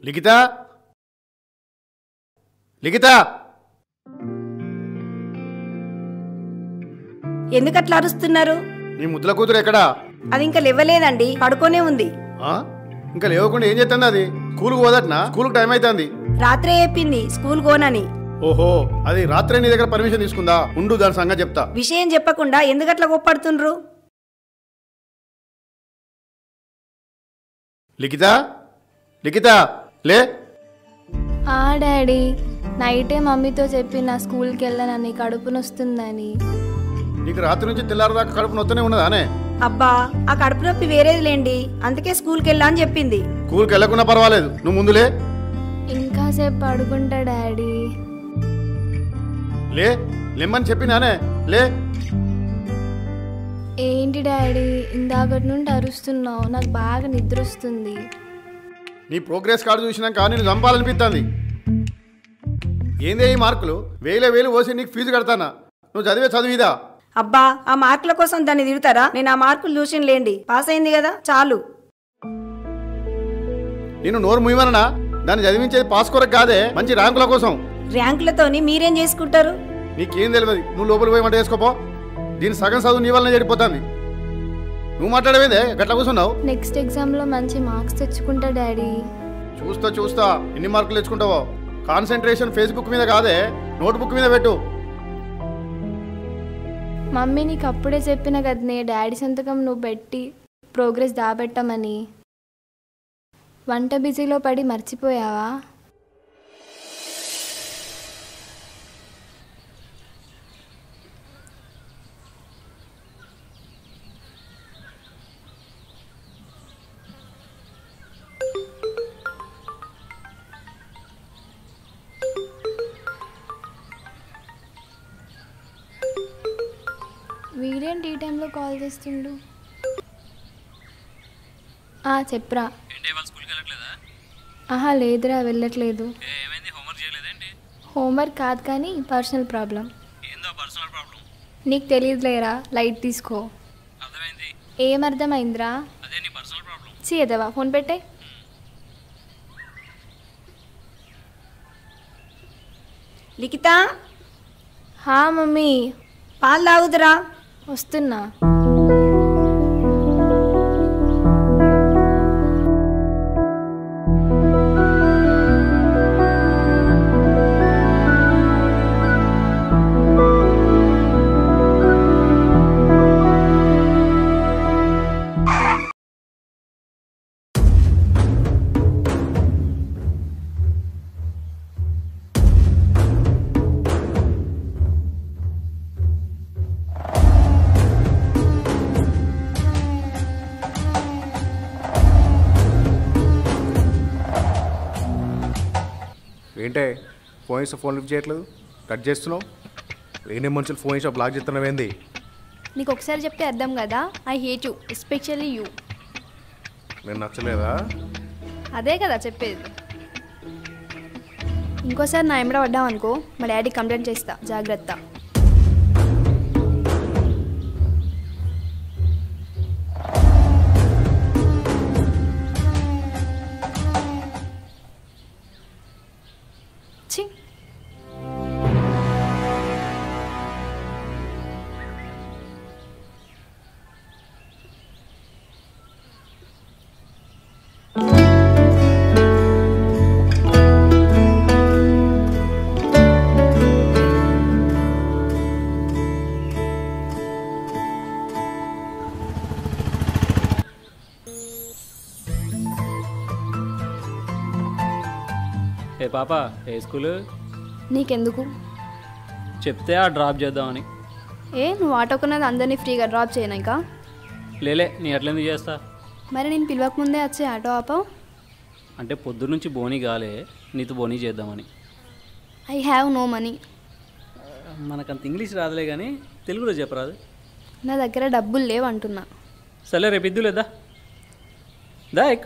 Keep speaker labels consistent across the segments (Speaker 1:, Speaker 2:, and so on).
Speaker 1: లిఖిత లిఖిత
Speaker 2: ఎందుకు అట్లా అరుస్తున్నారు
Speaker 1: నీ ముద్దుల కూతురు ఎక్కడా
Speaker 2: అది ఇంకా లేవలేదండి పడుకోనే ఉంది
Speaker 1: ఆ? ఇంకా లేవకుండా ఏం చేస్తుంది అది స్కూల్కి పోదట్నా స్కూల్కి టైం అవుతుంది
Speaker 2: రాత్రే చెప్పింది స్కూల్ కోనని
Speaker 1: ఓహో అది రాత్రే నీ దగ్గర పర్మిషన్ తీసుకుందా ఉండు దాని సంగతి చెప్తా
Speaker 2: విషయం చెప్పకుండా ఎందుకు అట్లా కోప్పడుతుండ్రు
Speaker 1: లిఖిత లిఖిత లే
Speaker 3: ఆ డాడీ నైటే మమ్మీతో చెప్పిన స్కూల్కి వెళ్ళనని కడుపు నొస్తుందని
Speaker 1: నీకు రాత్రి నుంచి తెల్లారదాకా కడుపు నొత్తనే ఉన్నదానే
Speaker 2: అబ్బా ఆ కడుపు నొప్పి వేరేది లేండి అందుకే స్కూల్కి వెళ్ళా అని చెప్పింది
Speaker 1: స్కూల్కి వెళ్ళకుండా పర్వాలేదు నువ్వు ముందులే
Speaker 3: ఇంకా సేపు పడుకుంటా డాడీ
Speaker 1: లే లెమ్మని చెప్పినానే లే
Speaker 3: ఏంటి డాడీ ఇందాకటి నుండి అరుస్తున్నావు నాకు బాగా నిద్ర వస్తుంది
Speaker 1: నీ ప్రోగ్రెస్ కార్డు చూసినాక నేను చంపాలనిపిస్తుంది ఏందే ఈ మార్కులు వేలే వేలు పోసి నీకు ఫీజు కడతానా నువ్వు చదివే చదివిదా
Speaker 2: అబ్బా ఆ మార్కుల కోసం దాన్ని తిడతారా నేను ఆ మార్కులు చూసిన లేండి పాస్ అయింది కదా చాలు
Speaker 1: నేను నోరు ముయ్యమననా దాన్ని చదివించేది పాస్ కొరకు కాదే మంచి ర్యాంకుల కోసం
Speaker 2: ర్యాంకులతోని మీరేం చేసుకుంటారు
Speaker 1: నీకేం తెలియదు నువ్వు లోపల పోయి వంట చేసుకోపో దీని సగం చదువు నీ వల్లనే చెడిపోతుంది నువ్వు మాట్లాడవేందే గట్ల కూర్చున్నావు
Speaker 3: నెక్స్ట్ ఎగ్జామ్లో మంచి మార్క్స్ తెచ్చుకుంటా డాడీ
Speaker 1: చూస్తా చూస్తా ఎన్ని మార్కులు తెచ్చుకుంటావో కాన్సన్ట్రేషన్ ఫేస్బుక్ మీద కాదే నోట్బుక్ మీద పెట్టు
Speaker 3: మమ్మీ నీకు అప్పుడే చెప్పిన కదనే డాడీ సంతకం నువ్వు పెట్టి ప్రోగ్రెస్ దాబెట్టమని వంట బిజీలో పడి మర్చిపోయావా వీడేంటి ఈ టైంలో కాల్ చేస్తుండు ఆ, చెప్పురా
Speaker 4: ఏంటి ఇవాళ స్కూల్కి వెళ్ళట్లేదా
Speaker 3: ఆహా లేదురా వెళ్ళట్లేదు
Speaker 4: ఏ, ఏమైంది హోంవర్క్ చేయలేదేంటి
Speaker 3: హోంవర్క్ కాదు కానీ పర్సనల్ ప్రాబ్లం
Speaker 4: ఏందో పర్సనల్ ప్రాబ్లం
Speaker 3: నీకు తెలియదులేరా లైట్ తీసుకో
Speaker 4: అర్థమైంది
Speaker 3: ఏమర్థమైందిరా
Speaker 4: అదే నీ పర్సనల్ ప్రాబ్లం
Speaker 3: చేయదవా ఫోన్ పెట్టే
Speaker 2: లిఖిత
Speaker 3: హా మమ్మీ
Speaker 2: పాలు తాగుదురా
Speaker 3: వస్తున్నా
Speaker 5: ఏంటే ఫోన్ చేస్తే ఫోన్ లిఫ్ట్ చేయట్లేదు కట్ చేస్తున్నావు లేని మనుషులు ఫోన్ చేసి బ్లాక్ చేస్తున్నావు ఏంది
Speaker 3: నీకు ఒకసారి చెప్తే అర్థం కదా I hate you especially you
Speaker 5: నేను నచ్చలేదా
Speaker 3: అదే కదా చెప్పేది ఇంకోసారి నా ఎమ్మడ పడ్డావు అనుకో మా డాడీ కంప్లైంట్ చేస్తా జాగ్రత్త ఛీ
Speaker 4: ఏ పాప ఏ స్కూలు
Speaker 3: నీకెందుకు
Speaker 4: చెప్తే ఆ డ్రాప్ చేద్దామని
Speaker 3: ఏ నువ్వు ఆటో కొన్నది అందరినీ ఫ్రీగా డ్రాప్ చేయను ఇంకా
Speaker 4: లేలే నీ ఎట్లెందుకు చేస్తా
Speaker 3: మరి నేను పిలవకముందే వచ్చే ఆటో ఆపావు
Speaker 4: అంటే పొద్దున్నుంచి బోని కాలే నీతో బోనీ చేద్దామని
Speaker 3: ఐ హ్యావ్ నో మనీ
Speaker 4: మనకంత ఇంగ్లీష్ రాదులే కానీ తెలుగులో చెప్పరాదు
Speaker 3: నా దగ్గర డబ్బులు లేవు అంటున్నా
Speaker 4: సరే రేపు ఇద్దులేదా దా ఎక్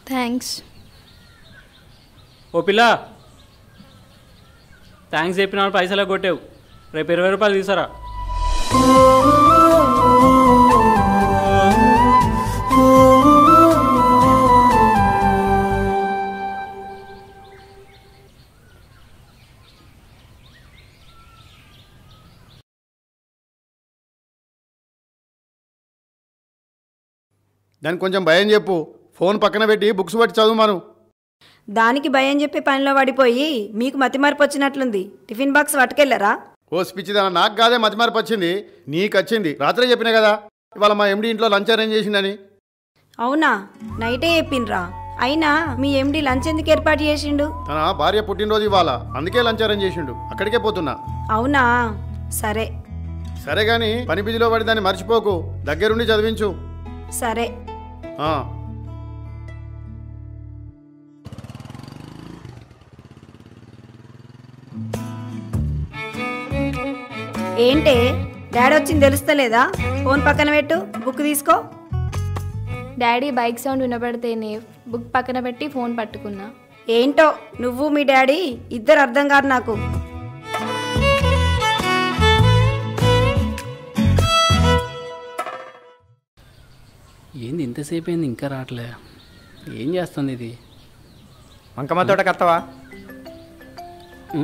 Speaker 3: థ్యాంక్స్
Speaker 4: ఓ పిల్ల థ్యాంక్స్ చెప్పిన వాళ్ళు పైసలు కొట్టావు రేపు ఇరవై రూపాయలు తీసారా
Speaker 1: దానికి కొంచెం భయం చెప్పు ఫోన్ పక్కన పెట్టి బుక్స్ పట్టి చదువుమాను
Speaker 2: దానికి భయం చెప్పి పనిలో పడిపోయి మీకు మతిమార్పు వచ్చినట్లుంది టిఫిన్ బాక్స్ పట్టుకెళ్ళరా
Speaker 1: ఓ స్పిచ్చిదాన నాకు కాదే మతిమార్పు వచ్చింది నీకు వచ్చింది రాత్రే చెప్పినా కదా ఇవాళ మా ఎండి ఇంట్లో లంచ్ అరేంజ్ చేసిందని
Speaker 2: అవునా నైటే చెప్పిండ్రా అయినా మీ ఎండి లంచ్ ఎందుకు ఏర్పాటు చేసిండు
Speaker 1: తన భార్య పుట్టినరోజు ఇవాళ అందుకే లంచ్ అరేంజ్ చేసిండు అక్కడికే పోతున్నా
Speaker 2: అవునా సరే
Speaker 1: సరే గాని పని బిజిలో పడి దాన్ని మర్చిపోకు దగ్గరుండి చదివించు
Speaker 2: సరే
Speaker 1: ఆ,
Speaker 2: ఏంటే డాడీ వచ్చింది తెలుస్తలేదా ఫోన్ పక్కన పెట్టు బుక్ తీసుకో
Speaker 3: డాడీ బైక్ సౌండ్ వినపడితేనే బుక్ పక్కన పెట్టి ఫోన్ పట్టుకున్నా
Speaker 2: ఏంటో నువ్వు మీ డాడీ ఇద్దరు అర్థం కాదు నాకు
Speaker 4: ఏంది ఇంతసేపు అయింది ఇంకా రావట్లే ఏం చేస్తుంది ఇది
Speaker 6: వంకమ్మ తోట కత్తవా
Speaker 4: ఉం?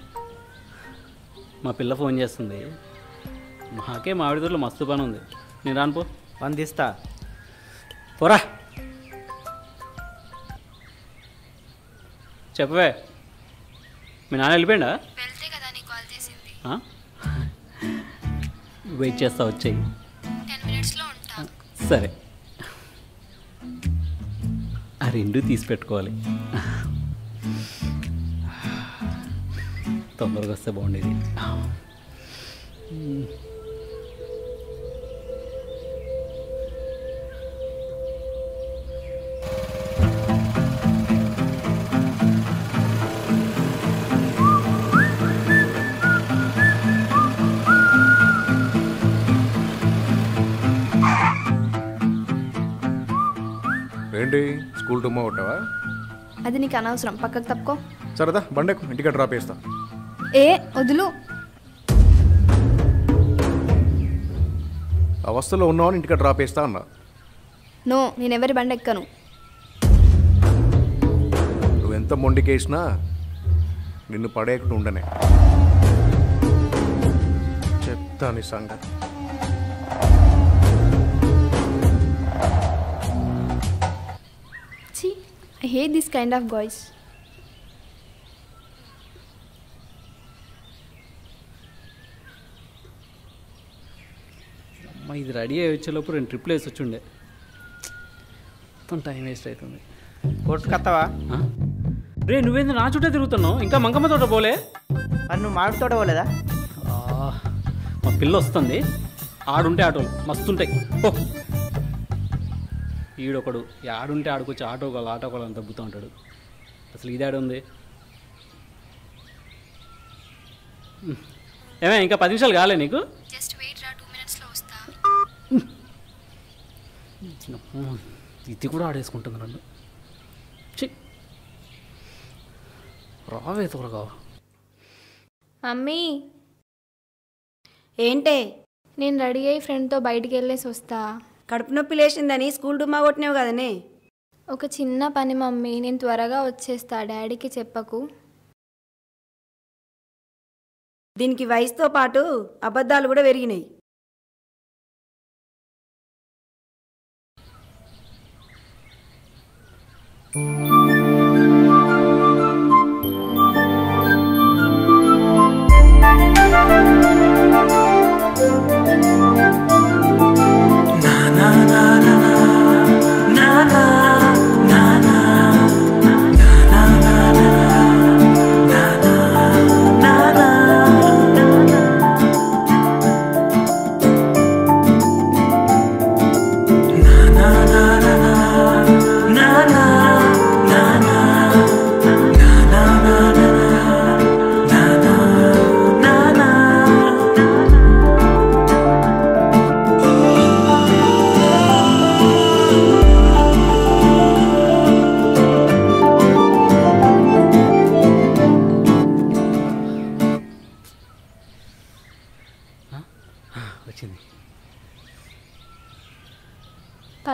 Speaker 4: మా పిల్ల ఫోన్ చేస్తుంది మాకే మామిడి తోటలో మస్తు పని ఉంది నేను రాను పో
Speaker 6: వందిస్తా
Speaker 4: పోరా చెప్పవే మీ నాన్న వెళ్ళిపోయిందా
Speaker 3: వెళ్తే కదా నీకు కాల్ చేసింది
Speaker 4: ఆ? వెయిట్ చేస్తా వచ్చాయి
Speaker 3: టెన్ మినిట్స్లో ఉంటా
Speaker 4: సరే ఆ రెండు తీసి పెట్టుకోవాలి తొందరగా వస్తే బాగుండేది
Speaker 5: ఏంటి స్కూల్ టుమ్మా కొట్టావా
Speaker 3: అది నీకు అనవసరం పక్కకు తప్పుకో
Speaker 5: సరదా బండకు ఇంటికి డ్రాప్ చేస్తా
Speaker 3: ఏ వదులు
Speaker 5: అవస్థలో ఉన్నావని ఇంటికి డ్రాప్ చేస్తా అన్నా
Speaker 3: నో నేను ఎవరి బండి ఎక్కను
Speaker 5: నువ్వు ఎంత మొండికేసినా నిన్ను పడేయకుండా ఉండనే చెప్తా నీ సంగతి
Speaker 3: ఛీ I hate this kind of boys
Speaker 4: అమ్మ ఇది రెడీ అయ్యి వచ్చేలోపు రెండు ట్రిప్లు వేసి వచ్చుండే మొత్తం టైం వేస్ట్ అవుతుంది
Speaker 6: కోర్టు కత్తవా
Speaker 4: ఆ? రే నువ్వేంది నా చుట్టే తిరుగుతున్నావు ఇంకా మంకమ్మ తోట పోలే
Speaker 6: మరి నువ్వు మామిడి తోట పోలేదా
Speaker 4: ఆ, మా పిల్ల వస్తుంది ఆడుంటే ఆటోలు మస్తుంటాయి పో ఈడొకడు ఆడుంటే ఆడుకొచ్చి ఆటో కాలు ఆటో కాలు అని తగ్గుతూ ఉంటాడు అసలు ఇది ఆడ ఉంది ఉమ్. ఏమే ఇంకా పది నిమిషాలు కాలే నీకు
Speaker 3: జస్ట్ వెయిట్ రా టూ మినిట్స్లో వస్తా
Speaker 4: అమ్మో, ఇది కూడా ఆడేసుకుంటుంది నన్ను చి రావే త్వరగా
Speaker 3: మమ్మీ
Speaker 2: ఏంటే
Speaker 3: నేను రెడీ అయ్యి ఫ్రెండ్తో బయటికి వెళ్ళేసి వస్తా
Speaker 2: కడుపు నొప్పి లేచిందని స్కూల్ డుమ్మా కొట్టినావు కదనే
Speaker 3: ఒక చిన్న పని మమ్మీ నేను త్వరగా వచ్చేస్తా డాడీకి చెప్పకు
Speaker 2: దీనికి వయసుతో పాటు అబద్ధాలు కూడా పెరిగినాయి
Speaker 7: na na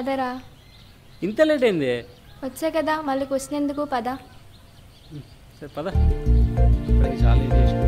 Speaker 3: పదరా
Speaker 4: ఇంత లేట్ అయింది
Speaker 3: వచ్చా కదా మళ్ళీ క్వశ్చన్ ఎందుకు పద
Speaker 4: సరే పద ఇప్పటికి చాలా ఏం చేసిన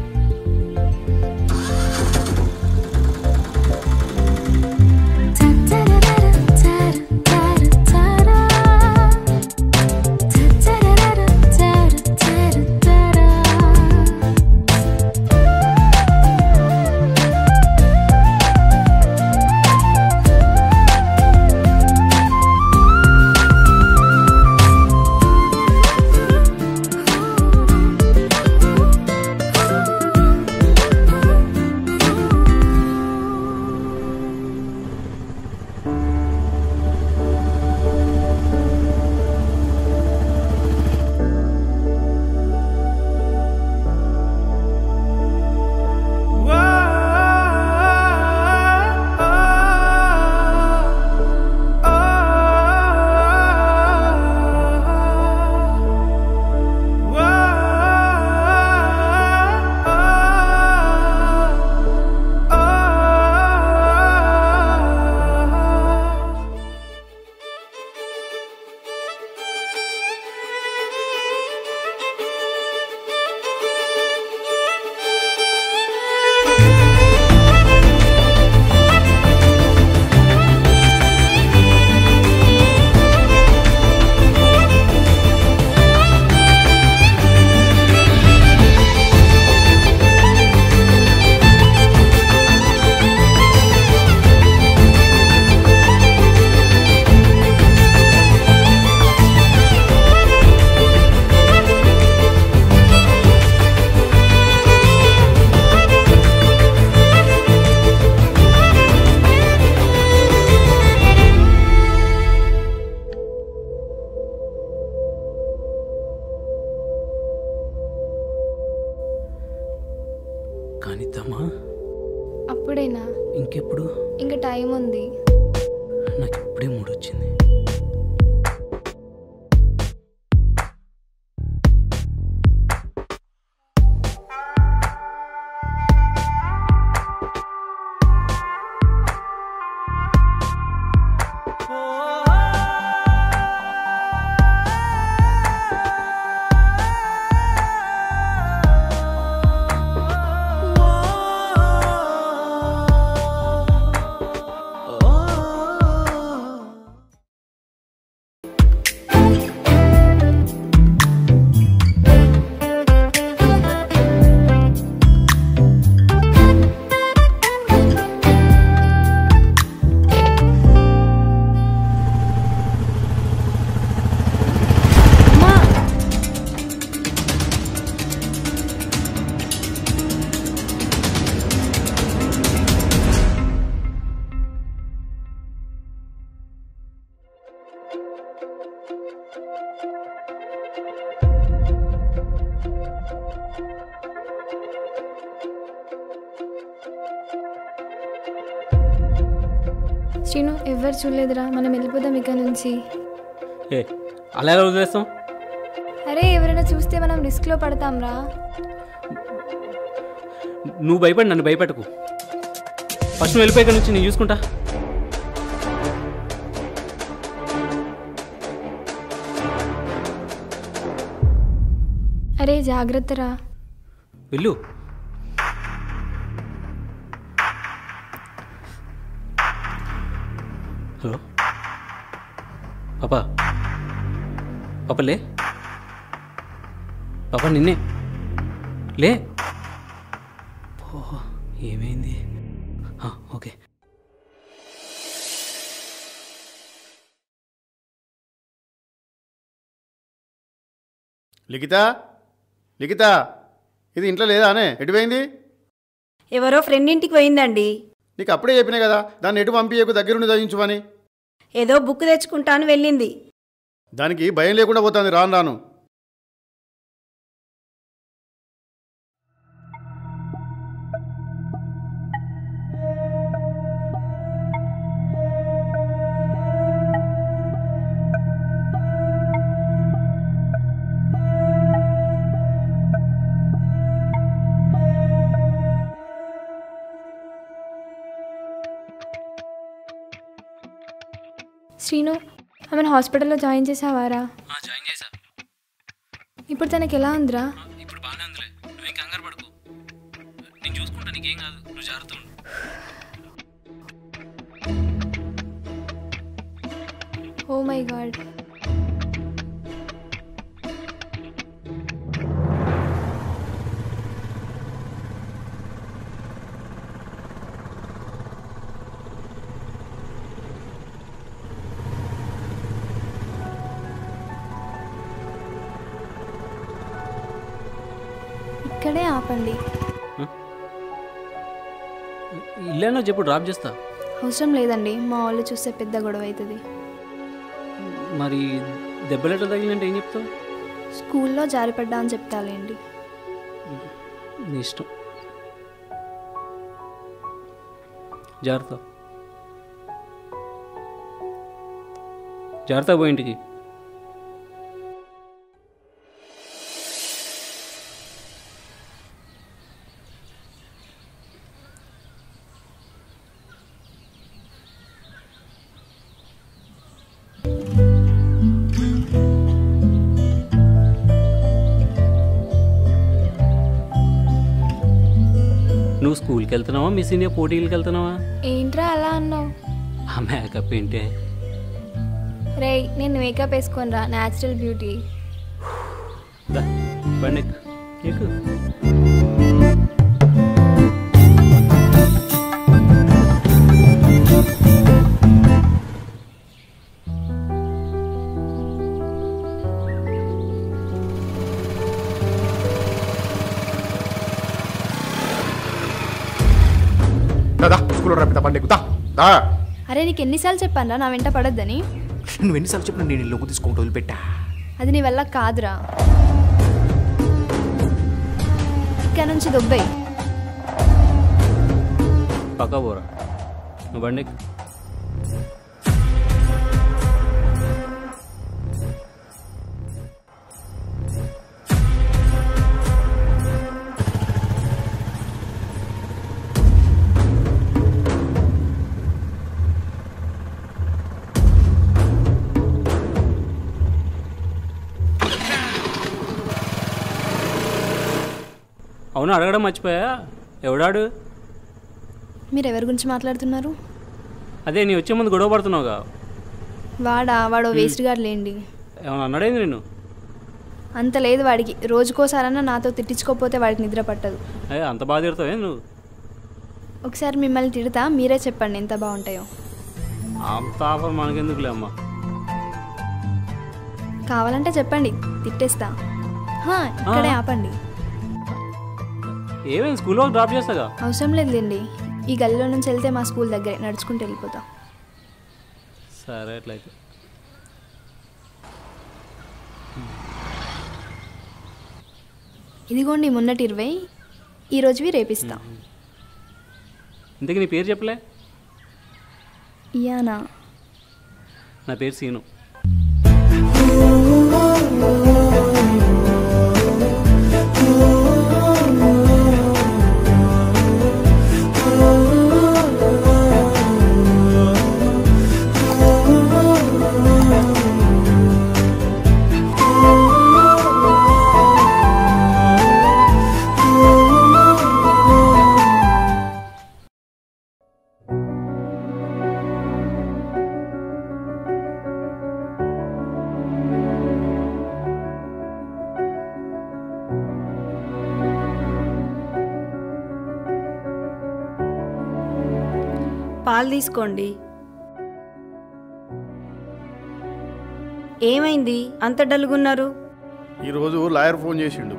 Speaker 4: కానీ తమ్మా
Speaker 3: అప్పుడేనా
Speaker 4: ఇంకెప్పుడు
Speaker 3: ఇంకా టైం ఉంది
Speaker 4: నాకు ఇప్పుడే మూడు వచ్చింది
Speaker 3: శ్రీను ఎవరు చూడలేదురా మనం వెళ్ళిపోదాం ఇక్కడ నుంచి
Speaker 4: ఏ అలా ఎలా వదిలేస్తాం
Speaker 3: అరే ఎవరైనా చూస్తే మనం రిస్క్లో పడతాం రా
Speaker 4: నువ్వు భయపడి నన్ను భయపెట్టకు ఫస్ట్ నువ్వు వెళ్ళిపోయి నుంచి నేను చూసుకుంటా
Speaker 3: అరే జాగ్రత్త రా
Speaker 4: వెళ్ళు హలో పాపా పాప లే పాప నిన్నే లే ఓ ఏమైంది ఆ, ఓకే
Speaker 1: లిఖిత లిఖిత ఇది ఇంట్లో లేదా అనే ఎటుపోయింది
Speaker 2: ఎవరో ఫ్రెండ్ ఇంటికి పోయిందండి
Speaker 1: నీకు అప్పుడే చెప్పినా కదా దాన్ని ఎటు పంపించకు దగ్గరుండి చదివించమని
Speaker 2: ఏదో బుక్ తెచ్చుకుంటాను వెళ్ళింది
Speaker 1: దానికి భయం లేకుండా పోతుంది రాను రాను
Speaker 3: శ్రీను ఆమెను హాస్పిటల్లో జాయిన్ చేసావారా
Speaker 4: జాయిన్ చేశా
Speaker 3: ఇప్పుడు తనకి ఎలా ఉందిరా
Speaker 4: ఇప్పుడు బాగానే ఉందిలే నువ్వేం కంగారు పడుకో నేను చూసుకుంటా నీకేం కాదు నువ్వు జాగ్రత్త ఉండు
Speaker 3: ఓ మై గాడ్ ఇక్కడే ఆపండి
Speaker 4: ఇల్లేనో చెప్పు డ్రాప్ చేస్తా
Speaker 3: అవసరం లేదండి మా వాళ్ళు చూస్తే పెద్ద గొడవ అవుతుంది
Speaker 4: మరి దెబ్బలెట్లా తగిలింటే ఏం చెప్తావు
Speaker 3: స్కూల్లో జారిపడ్డా అని చెప్తాలేండి
Speaker 4: నీ ఇష్టం జాగ్రత్త జాగ్రత్త పోయి ఇంటికి నువ్వు స్కూల్కి వెళ్తున్నావా మీ సీనియర్ పోటీలకు వెళ్తున్నావా
Speaker 3: ఏంట్రా అలా అన్నావు
Speaker 4: ఆ మేకప్ ఏంటే
Speaker 3: రేయ్ నేను మేకప్ వేసుకొని రా న్యాచురల్ బ్యూటీ
Speaker 4: దా, బండి ఎక్కు. ఎక్కు
Speaker 5: దాదా స్కూల్లో రా పెద్ద బండి ఎక్కు. దా దా
Speaker 3: అరే నీకు ఎన్నిసార్లు చెప్పానురా నా వెంట పడొద్దని
Speaker 5: నువ్వు ఎన్నిసార్లు చెప్పినా నేను లోపు తీసుకుంటూ వదిలిపెట్టా
Speaker 3: అది నీ వల్ల కాదురా ఇక్కడ నుంచి దుబ్బై
Speaker 4: పక్క పోరా నువ్వు బండి ఎక్కు. అవును అడగడం మర్చిపోయా ఎవడాడు
Speaker 3: మీరు ఎవరి గురించి మాట్లాడుతున్నారు
Speaker 4: అదే నీ వచ్చే ముందు గొడవ పడుతున్నావుగా
Speaker 3: వాడా వాడో వేస్ట్ గారు లేండి
Speaker 4: ఏమన్నా అన్నాడేంది నేను
Speaker 3: అంత లేదు వాడికి రోజుకోసారన్నా నాతో తిట్టించుకోకపోతే వాడికి నిద్ర పట్టదు
Speaker 4: అయ్యే అంత బాధ తిడతావే నువ్వు
Speaker 3: ఒకసారి మిమ్మల్ని తిడతా మీరే చెప్పండి ఎంత బాగుంటాయో
Speaker 4: అంత ఆఫర్ మనకెందుకులే అమ్మా
Speaker 3: కావాలంటే చెప్పండి తిట్టేస్తా హా, ఇక్కడే ఆపండి
Speaker 4: ఏమేమి స్కూల్లో డ్రాప్ చేస్తాగా
Speaker 3: అవసరం లేదులేండి ఈ గల్లీలో నుంచి వెళ్తే మా స్కూల్ దగ్గరే నడుచుకుంటూ వెళ్ళిపోతా
Speaker 4: సరే అట్లయితే
Speaker 3: ఇదిగోండి మొన్నటి ఇరవై ఈ రోజువి రేపిస్తా
Speaker 4: ఇంతకీ నీ పేరు చెప్పలే
Speaker 3: ఇయానా
Speaker 4: నా పేరు సీను
Speaker 2: పాలు తీసుకోండి ఏమైంది అంత డల్గున్నారు
Speaker 1: ఈరోజు లాయర్ ఫోన్ చేసిండు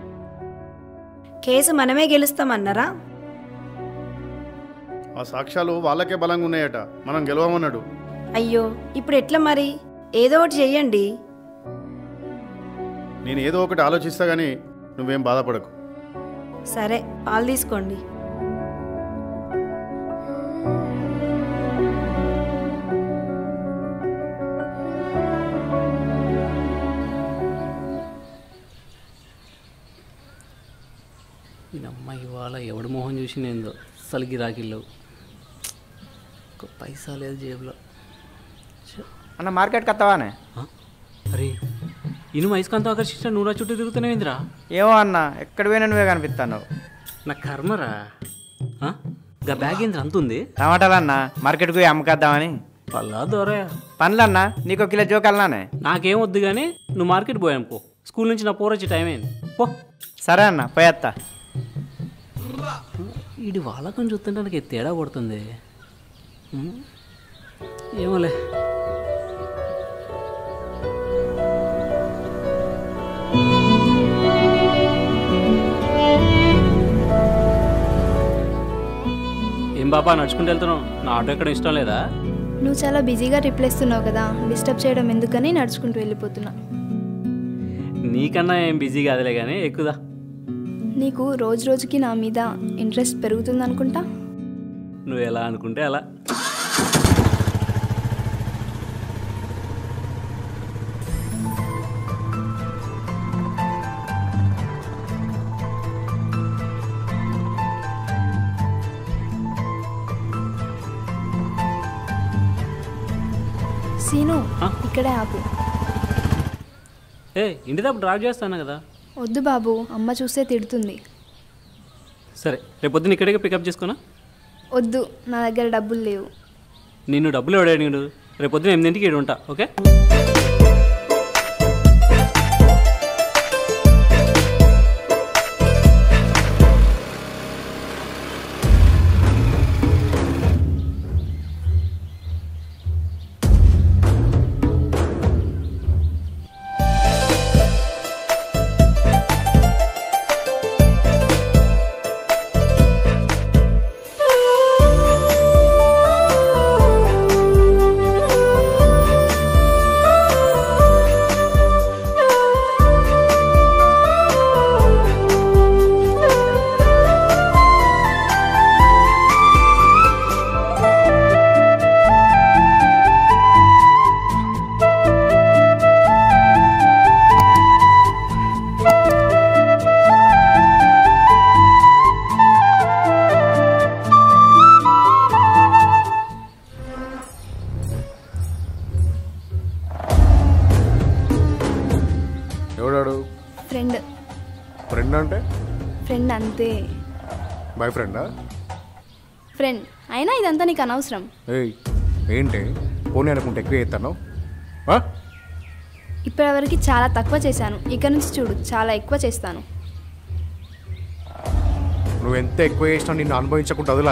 Speaker 2: కేసు మనమే గెలుస్తామన్నారా
Speaker 1: ఆ సాక్ష్యాలు వాళ్ళకే బలంగా ఉన్నాయట మనం గెలవమన్నాడు
Speaker 2: అయ్యో ఇప్పుడు ఎట్లా మరి ఏదో ఒకటి చెయ్యండి
Speaker 1: నేను ఏదో ఒకటి ఆలోచిస్తా కానీ నువ్వేం బాధపడకు
Speaker 2: సరే పాలు తీసుకోండి
Speaker 4: ఈ అమ్మాయి ఇవాళ ఎవడు మొహం చూసినేందో అసలు గిరాకీళ్ళు ఒక పైసా లేదు జేబులో ఛ.
Speaker 6: అన్న మార్కెట్కి వస్తావానే
Speaker 4: ఆ? అరే ఇను మైస్కాంతం ఆకర్షించిన నూరా చుట్టూ తిరుగుతున్నావు ఏందిరా
Speaker 6: ఏమో అన్న ఎక్కడ పోయినా నువ్వే కనిపిస్తాను
Speaker 4: నా కర్మరా ఆ? గా బ్యాగ్ ఏంద్ర అంత ఉంది
Speaker 6: టమాటాలు అన్న మార్కెట్కి పోయి అమ్మకేద్దామని
Speaker 4: పల్లా దొరయా
Speaker 6: పనులన్నా నీకు ఒక కిలో జోకల్నానే
Speaker 4: నాకేం వద్దు కానీ నువ్వు మార్కెట్ పోయాం పో స్కూల్ నుంచి నా పోర్ వచ్చే టైం అయింది పో
Speaker 6: సరే అన్న పోయేత్తా
Speaker 4: వీడి వాళ్ళకం చూస్తుంటే నాకు తేడా పడుతుంది ఉం? ఏమోలే ఏం బాబా నడుచుకుంటూ వెళ్తున్నావు నా ఆటో ఎక్కడ ఇష్టం లేదా
Speaker 3: నువ్వు చాలా బిజీగా రిప్లై ఇస్తున్నావు కదా డిస్టర్బ్ చేయడం ఎందుకని నడుచుకుంటూ వెళ్ళిపోతున్నా
Speaker 4: నీకన్నా ఏం బిజీ కాదులే కానీ ఎక్కుదా
Speaker 3: నీకు రోజు రోజుకి నా మీద ఇంట్రెస్ట్ పెరుగుతుంది అనుకుంటా
Speaker 4: నువ్వు ఎలా అనుకుంటే అలా
Speaker 3: సీను
Speaker 4: ఆ?
Speaker 3: ఇక్కడే ఆపు
Speaker 4: ఏ ఇంటి దగ్గర డ్రాప్ చేస్తాను కదా
Speaker 3: వద్దు బాబు అమ్మ చూస్తే తిడుతుంది
Speaker 4: సరే రేపు పొద్దున్న ఇక్కడికే పికప్ చేసుకున్నా
Speaker 3: వద్దు నా దగ్గర డబ్బులు లేవు
Speaker 4: నిన్ను డబ్బులు ఎవడాడు నీడు రేపు పొద్దున్న ఎనిమిదింటికి ఇక్కడ ఉంటా ఓకే
Speaker 5: ఎవడాడు
Speaker 3: ఫ్రెండ్
Speaker 5: ఫ్రెండ్ అంటే
Speaker 3: ఫ్రెండ్ అంతే
Speaker 5: బాయ్ ఫ్రెండా
Speaker 3: ఫ్రెండ్ అయినా ఇదంతా నీకు అనవసరం
Speaker 5: ఏయ్ ఏంటి పోనీ అనుకుంటే ఎక్కువ చేస్తాను
Speaker 3: ఇప్పటివరకు చాలా తక్కువ చేశాను ఇక నుంచి చూడు చాలా ఎక్కువ చేస్తాను
Speaker 5: నువ్వు ఎంత ఎక్కువ చేసినా నిన్ను అనుభవించకుండా వదిలా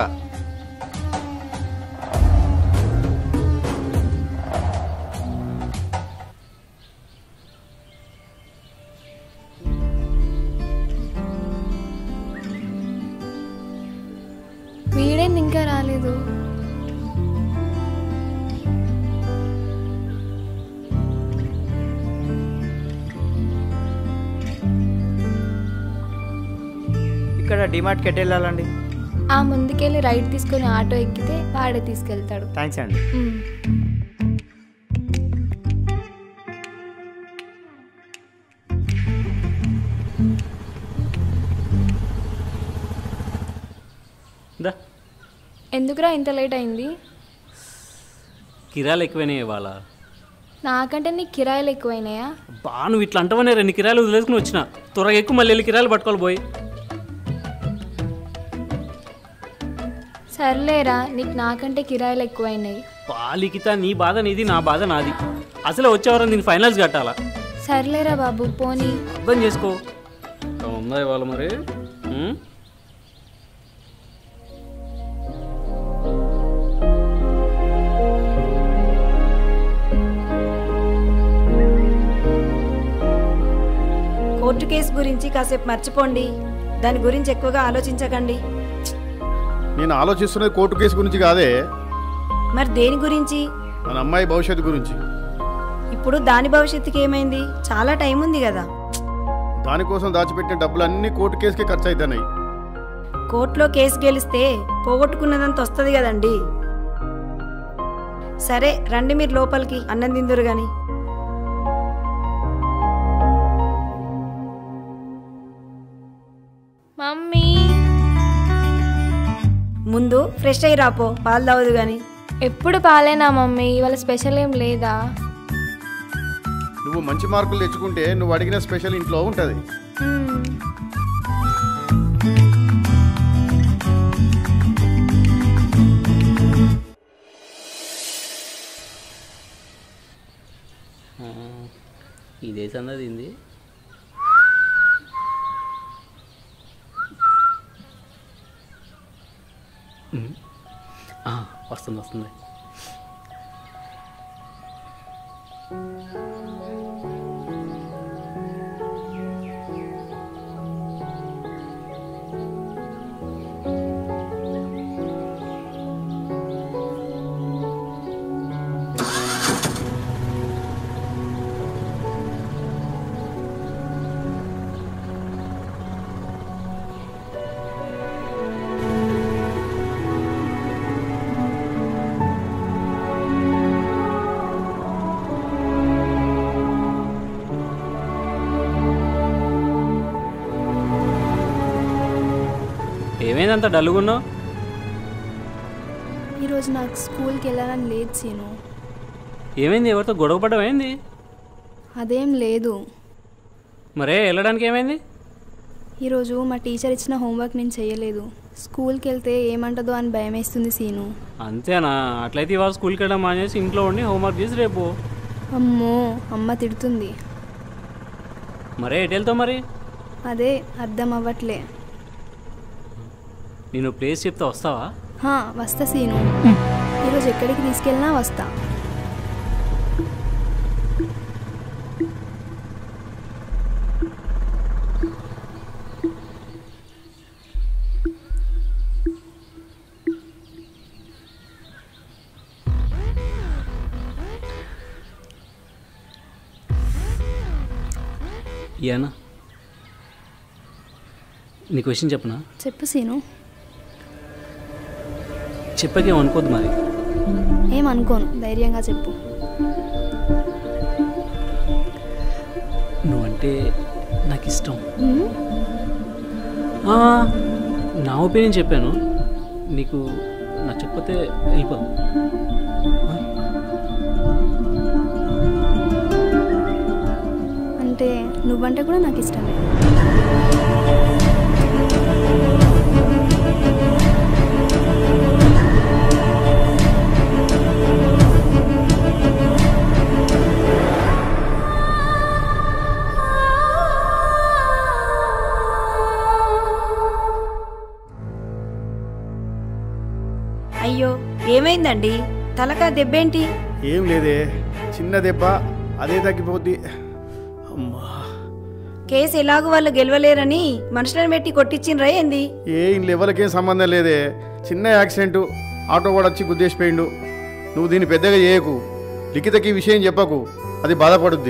Speaker 3: వీడేంది ఇంకా రాలేదు
Speaker 6: ఇక్కడ డిమార్ట్కి ఎట్ వెళ్ళాలండి
Speaker 3: ఆ ముందుకెళ్ళి రైట్ తీసుకొని ఆటో ఎక్కితే వాడే తీసుకెళ్తాడు
Speaker 6: థ్యాంక్స్ అండి
Speaker 3: మ్.
Speaker 4: దా
Speaker 3: ఎందుకురా ఇంత లేట్ అయింది
Speaker 4: కిరాలు ఎక్కువైనాయి ఇవాళ
Speaker 3: నాకంటే నీకు కిరాయిలు ఎక్కువైనాయా
Speaker 4: బా నువ్వు ఇట్లా అంటావనే రెండు కిరాలు వదిలేసుకుని వచ్చిన త్వరగా ఎక్కువ మళ్ళీ వెళ్ళి కిరాలు పట్టుకోవాలి పోయి
Speaker 3: సర్లేరా నీకు నాకంటే కిరాయిలు ఎక్కువైనాయి
Speaker 4: పాలికిత నీ బాధ నీది నా బాధ నాది అసలే వచ్చేవారం దీన్ని ఫైనల్స్ కట్టాలా
Speaker 3: సర్లేరా బాబు పోనీ
Speaker 4: అర్థం చేసుకో ఉందా ఇవాళ మరి ఉం?
Speaker 2: కోర్టు కేసు గురించి కాసేపు మర్చిపోండి దాని గురించి ఎక్కువగా ఆలోచించకండి
Speaker 1: నేను ఆలోచిస్తున్నది కోర్టు కేసు గురించి కాదే
Speaker 2: మరి దేని గురించి
Speaker 1: మన అమ్మాయి భవిష్యత్తు గురించి
Speaker 2: ఇప్పుడు దాని భవిష్యత్తుకి ఏమైంది చాలా టైం ఉంది కదా
Speaker 1: దానికోసం దాచిపెట్టిన డబ్బులన్నీ కోర్టు కేసుకే ఖర్చు అవుతున్నాయి
Speaker 2: కోర్టులో కేసు గెలిస్తే పోగొట్టుకున్నదంత వస్తుంది కదండి సరే రండి మీరు లోపలికి అన్నం తిందురు గాని
Speaker 3: మమ్మీ
Speaker 2: ముందు ఫ్రెష్ అయ్యి రాపో పాలు తాగదు గాని
Speaker 3: ఎప్పుడు పాలేనా మమ్మీ ఇవాళ స్పెషల్ ఏం లేదా
Speaker 1: నువ్వు మంచి మార్కులు తెచ్చుకుంటే నువ్వు అడిగిన స్పెషల్ ఇంట్లో ఉంటుంది
Speaker 3: మ్మ్.
Speaker 4: ఇదే సందది ఇంది ఉమ్. ఆ, వస్తుంది వస్తుంది ఏమైంది అంత డల్లుగున్నావు
Speaker 3: ఈరోజు నాకు స్కూల్కి వెళ్ళాలని లేదు సీను
Speaker 4: ఏమైంది ఎవరితో గొడవ పడ్డం ఏంది
Speaker 3: అదేం లేదు
Speaker 4: మరే వెళ్ళడానికి ఏమైంది
Speaker 3: ఈరోజు మా టీచర్ ఇచ్చిన హోంవర్క్ నేను చేయలేదు స్కూల్కి వెళ్తే ఏమంటదో అని భయం వేస్తుంది సీను
Speaker 4: అంతేనా అట్లయితే ఇవాళ స్కూల్కి వెళ్ళడం మానేసి ఇంట్లో ఉండి హోంవర్క్ చేసి రేపు
Speaker 3: అమ్మో అమ్మ తిడుతుంది
Speaker 4: మరే ఎటు వెళ్తావు మరి
Speaker 3: అదే అర్థం అవ్వట్లే
Speaker 4: నేను ప్లేస్ చెప్తే వస్తావా
Speaker 3: హా, వస్తా సీను ఈరోజు ఎక్కడికి తీసుకెళ్ళినా వస్తా
Speaker 4: ఇయానా నీ క్వశ్చన్ చెప్పనా
Speaker 3: చెప్పు సీను
Speaker 4: చెప్పకేం అనుకోద్దు మరి
Speaker 3: ఏం అనుకోను ధైర్యంగా చెప్పు
Speaker 4: నువ్వంటే నాకు ఇష్టం
Speaker 3: మ్మ్?
Speaker 4: ఆ, నా ఒపీనియన్ చెప్పాను నీకు నచ్చకపోతే వెళ్ళిపో
Speaker 3: అంటే నువ్వంటే కూడా నాకు ఇష్టమే
Speaker 2: అయ్యో ఏమైందండి తలకా దెబ్బేంటి
Speaker 1: ఏం లేదే చిన్న దెబ్బ అదే తగ్గిపోద్ది అమ్మా
Speaker 2: కేసు ఎలాగూ వాళ్ళు గెలవలేరని మనుషులను పెట్టి కొట్టించిండ్రా ఏంది
Speaker 1: ఏ ఇంట్లో ఎవరికేం సంబంధం లేదే చిన్న యాక్సిడెంట్ ఆటో వాడు వచ్చి గుద్దేసిపోయిండు నువ్వు దీన్ని పెద్దగా చేయకు లిఖితకి ఈ విషయం చెప్పకు అది బాధపడుద్ది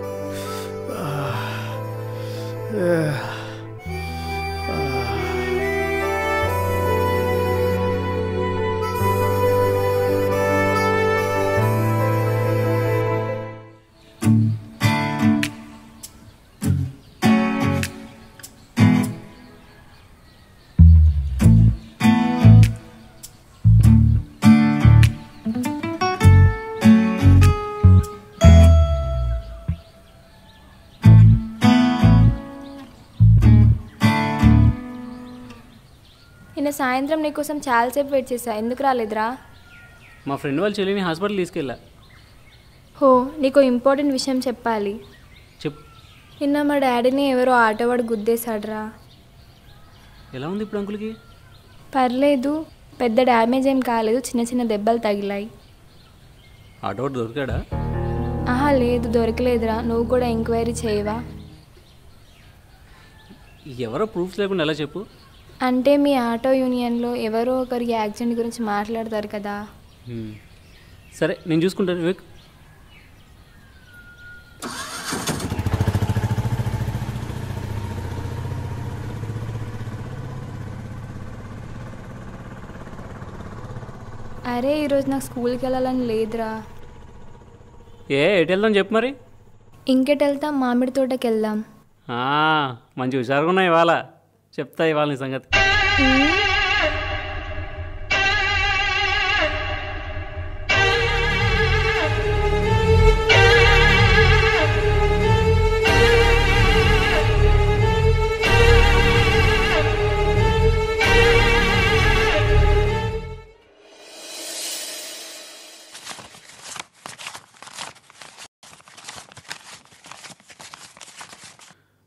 Speaker 3: నిన్న సాయంత్రం నీకోసం చాలాసేపు వెయిట్ చేశా ఎందుకు రాలేదురా
Speaker 4: మా ఫ్రెండ్ వాళ్ళ చెల్లిని హాస్పిటల్ తీసుకెళ్ళా
Speaker 3: హో నీకు ఇంపార్టెంట్ విషయం చెప్పాలి
Speaker 4: చెప్పు
Speaker 3: నిన్న మా డాడీని ఎవరో ఆటోవాడు గుద్దేశాడ్రా
Speaker 4: ఎలా ఉంది ఇప్పుడు అంకుల్కి
Speaker 3: పర్లేదు పెద్ద డ్యామేజ్ ఏం కాలేదు చిన్న చిన్న దెబ్బలు తగిలాయి
Speaker 4: ఆటో వాడు దొరికాడా
Speaker 3: ఆహా లేదు దొరకలేదురా నువ్వు కూడా ఎంక్వైరీ చేయవా
Speaker 4: ఎవరో ప్రూఫ్స్ లేకుండా ఎలా చెప్పు
Speaker 3: అంటే మీ ఆటో యూనియన్లో ఎవరో ఒకరికి యాక్సిడెంట్ గురించి మాట్లాడతారు కదా
Speaker 4: హ్మ్. సరే నేను చూసుకుంటాను వివేక్
Speaker 3: అరే ఈరోజు నాకు స్కూల్కి వెళ్ళాలని లేదురా
Speaker 4: ఏ ఎటు వెళ్దాం చెప్పు మరి
Speaker 3: ఇంకెట్ వెళ్తాం మామిడి తోటకి వెళ్దాం
Speaker 4: ఆ, మంచి హుషారుగా ఉన్నాయి ఇవాళ చెప్తా ఇవాళ నీ సంగతి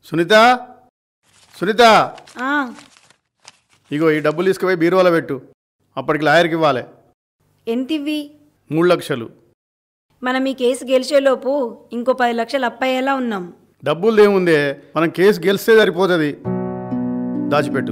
Speaker 1: సునీత సునీత
Speaker 2: ఆ,
Speaker 1: ఇగో ఈ డబ్బులు తీసుకుపోయి బీరువాలో పెట్టు అప్పటికి లాయర్కి ఇవ్వాలి
Speaker 2: ఎంత ఇవ్వి
Speaker 1: మూడు లక్షలు
Speaker 2: మనం ఈ కేసు గెలిచేలోపు ఇంకో పది లక్షలు అప్పయ్యేలా ఉన్నాం
Speaker 1: డబ్బులు ఏముందే మనం కేసు గెలిస్తే సరిపోతుంది దాచిపెట్టు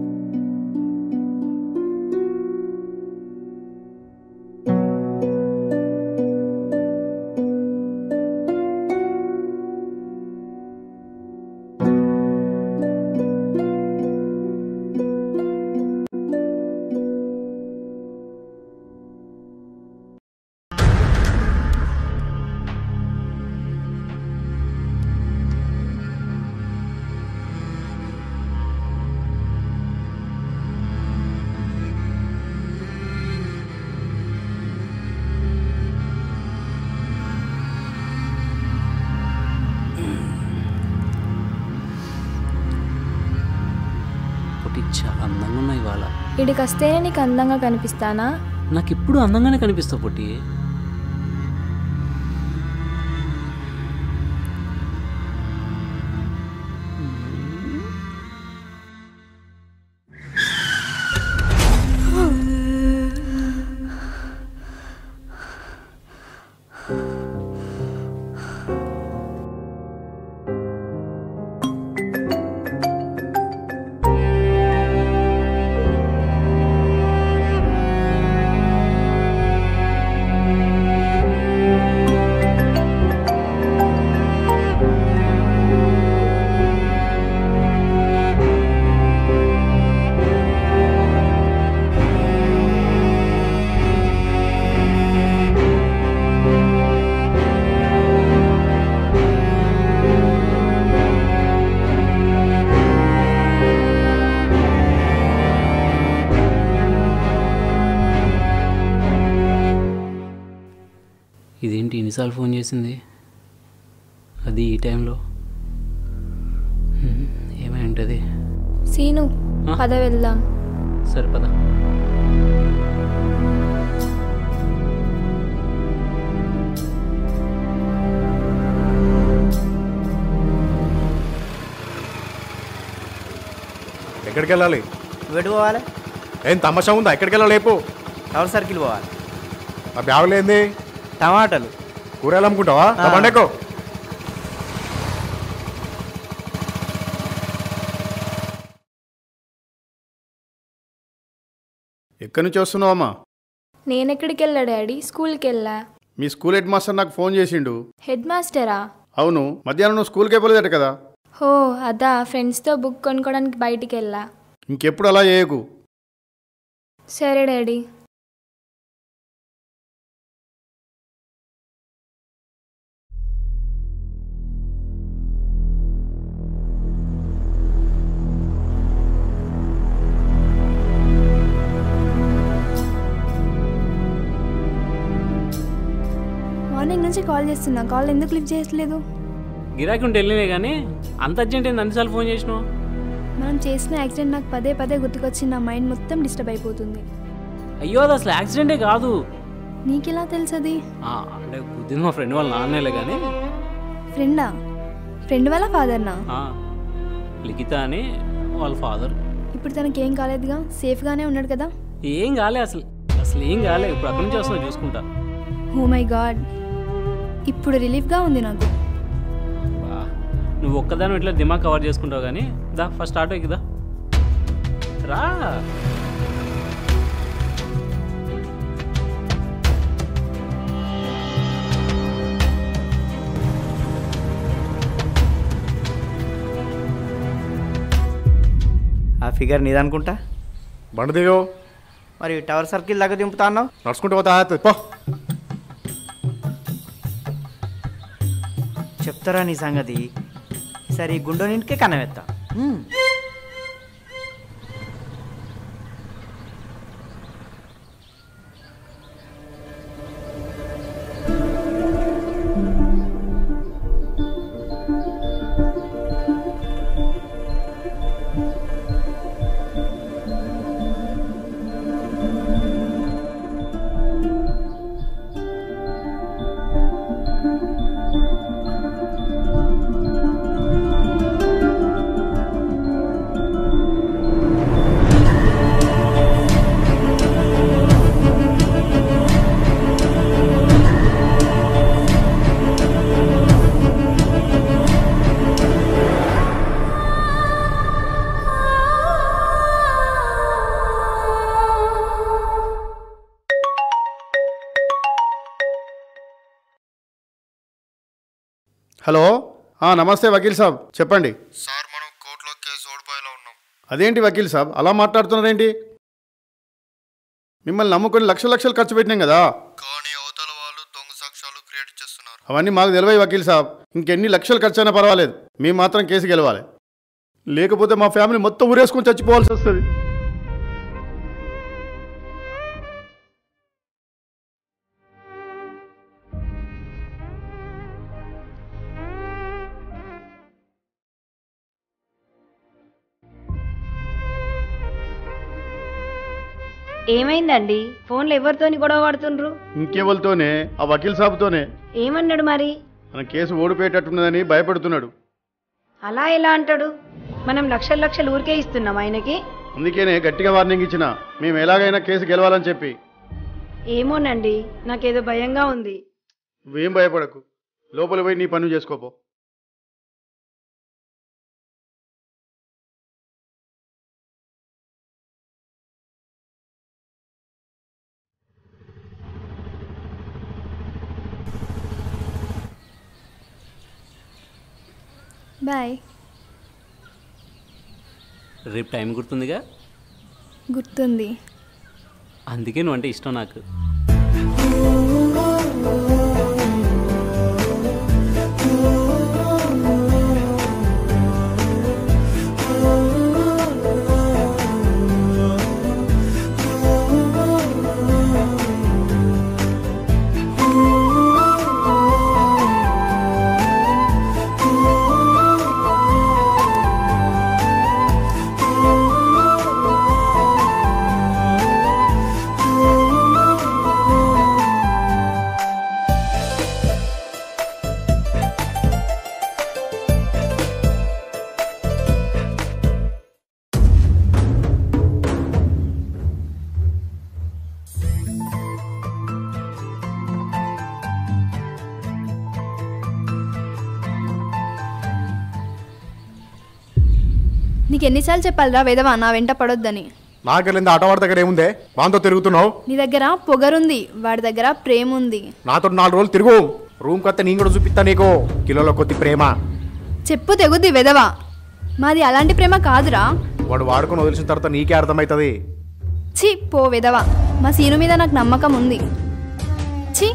Speaker 4: ఒకటి చాలా అందంగా ఉన్నాయి ఇవాళ
Speaker 3: ఇడికి వస్తేనే నీకు అందంగా కనిపిస్తానా
Speaker 4: నాకు ఇప్పుడు అందంగానే కనిపిస్తావు పొట్టి ఇదేంటి ఎన్నిసార్లు ఫోన్ చేసింది అది ఈ టైంలో హ్మ్, ఏమై ఉంటుంది
Speaker 3: సీను
Speaker 4: ఆ?
Speaker 3: పద వెళ్దాం
Speaker 4: సరే పద
Speaker 5: ఎక్కడికి వెళ్ళాలి
Speaker 6: వెడు పోవాలి
Speaker 5: ఏం తమాషా ఉందా ఎక్కడికి వెళ్ళాలి లేపు
Speaker 6: టవర్ సర్కిల్ పోవాలి
Speaker 5: ఆ బ్యాగులు ఏంది
Speaker 6: టమాటాలు
Speaker 5: కూరగాయలు అమ్ముకుంటావా
Speaker 6: ఆ.
Speaker 5: పండకో
Speaker 1: ఎక్కడి నుంచి వస్తున్నావమ్మా
Speaker 3: నేనెక్కడికి వెళ్ళా డాడీ స్కూల్కి వెళ్ళా
Speaker 1: మీ స్కూల్ హెడ్ మాస్టర్ నాకు ఫోన్ చేసిండు
Speaker 3: హెడ్ మాస్టరా
Speaker 1: అవును మధ్యాహ్నం నువ్వు స్కూల్కి వెళ్ళలేదట కదా
Speaker 3: హో అదా ఫ్రెండ్స్తో బుక్ కొనుక్కోవడానికి బయటికి వెళ్ళా
Speaker 1: ఇంకెప్పుడు అలా చేయకు
Speaker 3: సరే డాడీ
Speaker 7: మార్నింగ్ నుంచి కాల్ చేస్తున్నా కాల్ ఎందుకు లిఫ్ట్ చేయట్లేదు
Speaker 4: గిరాకీ ఉంటే వెళ్ళినాయి కానీ అంత అర్జెంట్ ఏంది అన్నిసార్లు ఫోన్ చేసినావు
Speaker 7: మనం చేసిన యాక్సిడెంట్ నాకు పదే పదే గుర్తుకొచ్చి నా మైండ్ మొత్తం డిస్టర్బ్ అయిపోతుంది
Speaker 4: అయ్యో అది అసలు యాక్సిడెంటే కాదు
Speaker 7: నీకెలా తెలుసు అది
Speaker 4: ఆ, అంటే గుద్దింది మా ఫ్రెండ్ వాళ్ళ నాన్నేలే కానీ
Speaker 7: ఫ్రెండా ఫ్రెండ్ వాళ్ళ ఫాదర్నా
Speaker 4: ఆ, లిఖిత అని వాళ్ళ ఫాదర్
Speaker 7: ఇప్పుడు తనకి ఏం కాలేదుగా సేఫ్గానే ఉన్నాడు కదా
Speaker 4: ఏం కాలే అసలు అసలు ఏం కాలే ఇప్పుడు అక్కడి నుంచి వస్తున్నా చూసుకుంటా
Speaker 7: ఓ మై గాడ్ ఇప్పుడు రిలీఫ్గా ఉంది నాకు
Speaker 4: బా, నువ్వు ఒక్కదాని ఇట్లా దిమాగ్ కవర్ చేసుకుంటావు కానీ దా ఫస్ట్ ఆటో ఎక్కుదా రా
Speaker 6: ఆ ఫిగర్ నీదనుకుంటా
Speaker 5: బండి దిగో
Speaker 6: మరి టవర్ సర్కిల్ దగ్గర దింపుతా అన్నావు
Speaker 5: నడుచుకుంటూ పోతా ఆగుతుంది. పో
Speaker 6: చెప్తారా నీ సంగతి సరే ఈ గుండె నింటికే కనవెత్తా
Speaker 7: ఆ
Speaker 1: హలో ఆ, నమస్తే వకీల్ సాబ్ చెప్పండి
Speaker 8: సార్ మనం కోర్టులో కేసు ఓడిపోయేలా ఉన్నాం
Speaker 1: అదేంటి వకీల్ సాబ్ అలా మాట్లాడుతున్నారేంటి మిమ్మల్ని నమ్ముకొని లక్షల లక్షలు ఖర్చు పెట్టినాం కదా
Speaker 8: కానీ అవతల వాళ్ళు దొంగ సాక్ష్యాలు క్రియేట్ చేస్తున్నారు
Speaker 1: అవన్నీ మాకు తెలివై వకీల్ సాబ్ ఇంకెన్ని లక్షలు ఖర్చు అయినా పర్వాలేదు మేము మాత్రం కేసు గెలవాలి లేకపోతే మా ఫ్యామిలీ మొత్తం ఊరేసుకొని చచ్చిపోవాల్సి వస్తుంది
Speaker 2: ఏమైందండి ఫోన్లో ఎవరితోని గొడవ పడుతుండ్రు
Speaker 1: ఇంకెవరితోనే ఆ వకీల్ సాబ్తోనే
Speaker 2: ఏమన్నాడు మరి
Speaker 1: మన కేసు ఓడిపోయేటట్టున్నదని భయపడుతున్నాడు
Speaker 2: అలా ఎలా అంటాడు మనం లక్షల లక్షలు ఊరికే ఇస్తున్నాం ఆయనకి
Speaker 1: అందుకేనే గట్టిగా వార్నింగ్ ఇచ్చిన మేము ఎలాగైనా కేసు గెలవాలని చెప్పి
Speaker 2: ఏమోనండి నాకేదో భయంగా ఉంది
Speaker 1: నువ్వేం భయపడకు లోపల పోయి నీ పనులు చేసుకోపో
Speaker 7: బాయ్
Speaker 4: రేపు టైం గుర్తుందిగా
Speaker 7: గుర్తుంది
Speaker 4: అందుకే నువ్వు అంటే ఇష్టం నాకు
Speaker 7: నీకు ఎన్నిసార్లు చెప్పాలిరా వేదవా నా వెంట పడొద్దని
Speaker 5: నాకెళ్ళింది ఆటవాడి దగ్గర ఏముందే వాంతో తిరుగుతున్నావు
Speaker 7: నీ దగ్గర పొగరుంది వాడి దగ్గర ప్రేమ ఉంది
Speaker 5: నాతో నాలుగు రోజులు తిరుగు రూమ్ కత్తే నేను కూడా చూపిస్తా నీకు కిలోల కొద్ది ప్రేమ
Speaker 7: చెప్పు తెగుద్ది వెదవా మాది అలాంటి ప్రేమ కాదురా
Speaker 5: వాడు వాడుకొని వదిలిసిన తర్వాత నీకే అర్థమవుతుంది
Speaker 7: ఛీ పో వెదవా మా సీను మీద నాకు నమ్మకం ఉంది ఛీ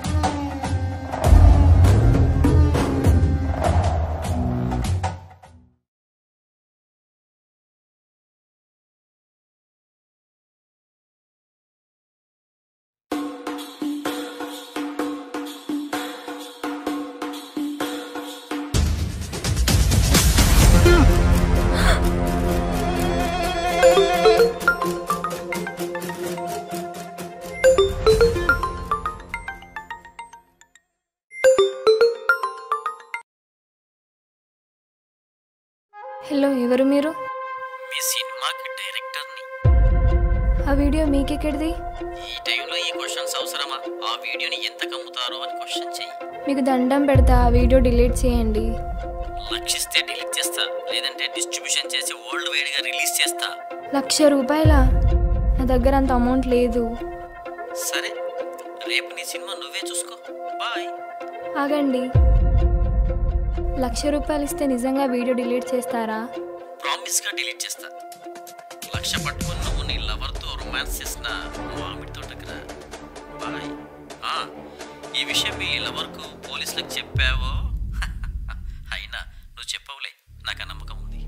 Speaker 3: హలో ఎవరు మీరు
Speaker 9: మీ సినిమాకి డైరెక్టర్ని
Speaker 3: ఆ వీడియో మీకెక్కడిది
Speaker 9: ఈ టైంలో ఈ క్వశ్చన్స్ అవసరమా ఆ వీడియోని ఎంత కమ్ముతారో అని క్వశ్చన్ చెయ్యి
Speaker 3: మీకు దండం పెడతా ఆ వీడియో డిలీట్ చేయండి
Speaker 9: లక్షిస్తే డిలీట్ చేస్తా లేదంటే డిస్ట్రిబ్యూషన్ చేసి వరల్డ్ వైడ్గా రిలీజ్ చేస్తా
Speaker 3: లక్ష రూపాయల నా దగ్గర అంత అమౌంట్ లేదు
Speaker 9: సరే రేపు నీ సినిమా నువ్వే చూసుకో బాయ్
Speaker 3: ఆగండి లక్ష రూపాయలు ఇస్తే నిజంగా వీడియో డిలీట్ చేస్తారా
Speaker 9: ప్రామిస్గా డిలీట్ చేస్తా లక్ష పట్టుకొని నువ్వు నీ లవర్తో రొమాన్స్ చేసిన నువ్వు ఆమె తోటకురా బాయ్ ఆ, ఈ విషయం మీ లవర్కు పోలీసులకు చెప్పావో అయినా నువ్వు చెప్పవులే నాకు ఆ నమ్మకం ఉంది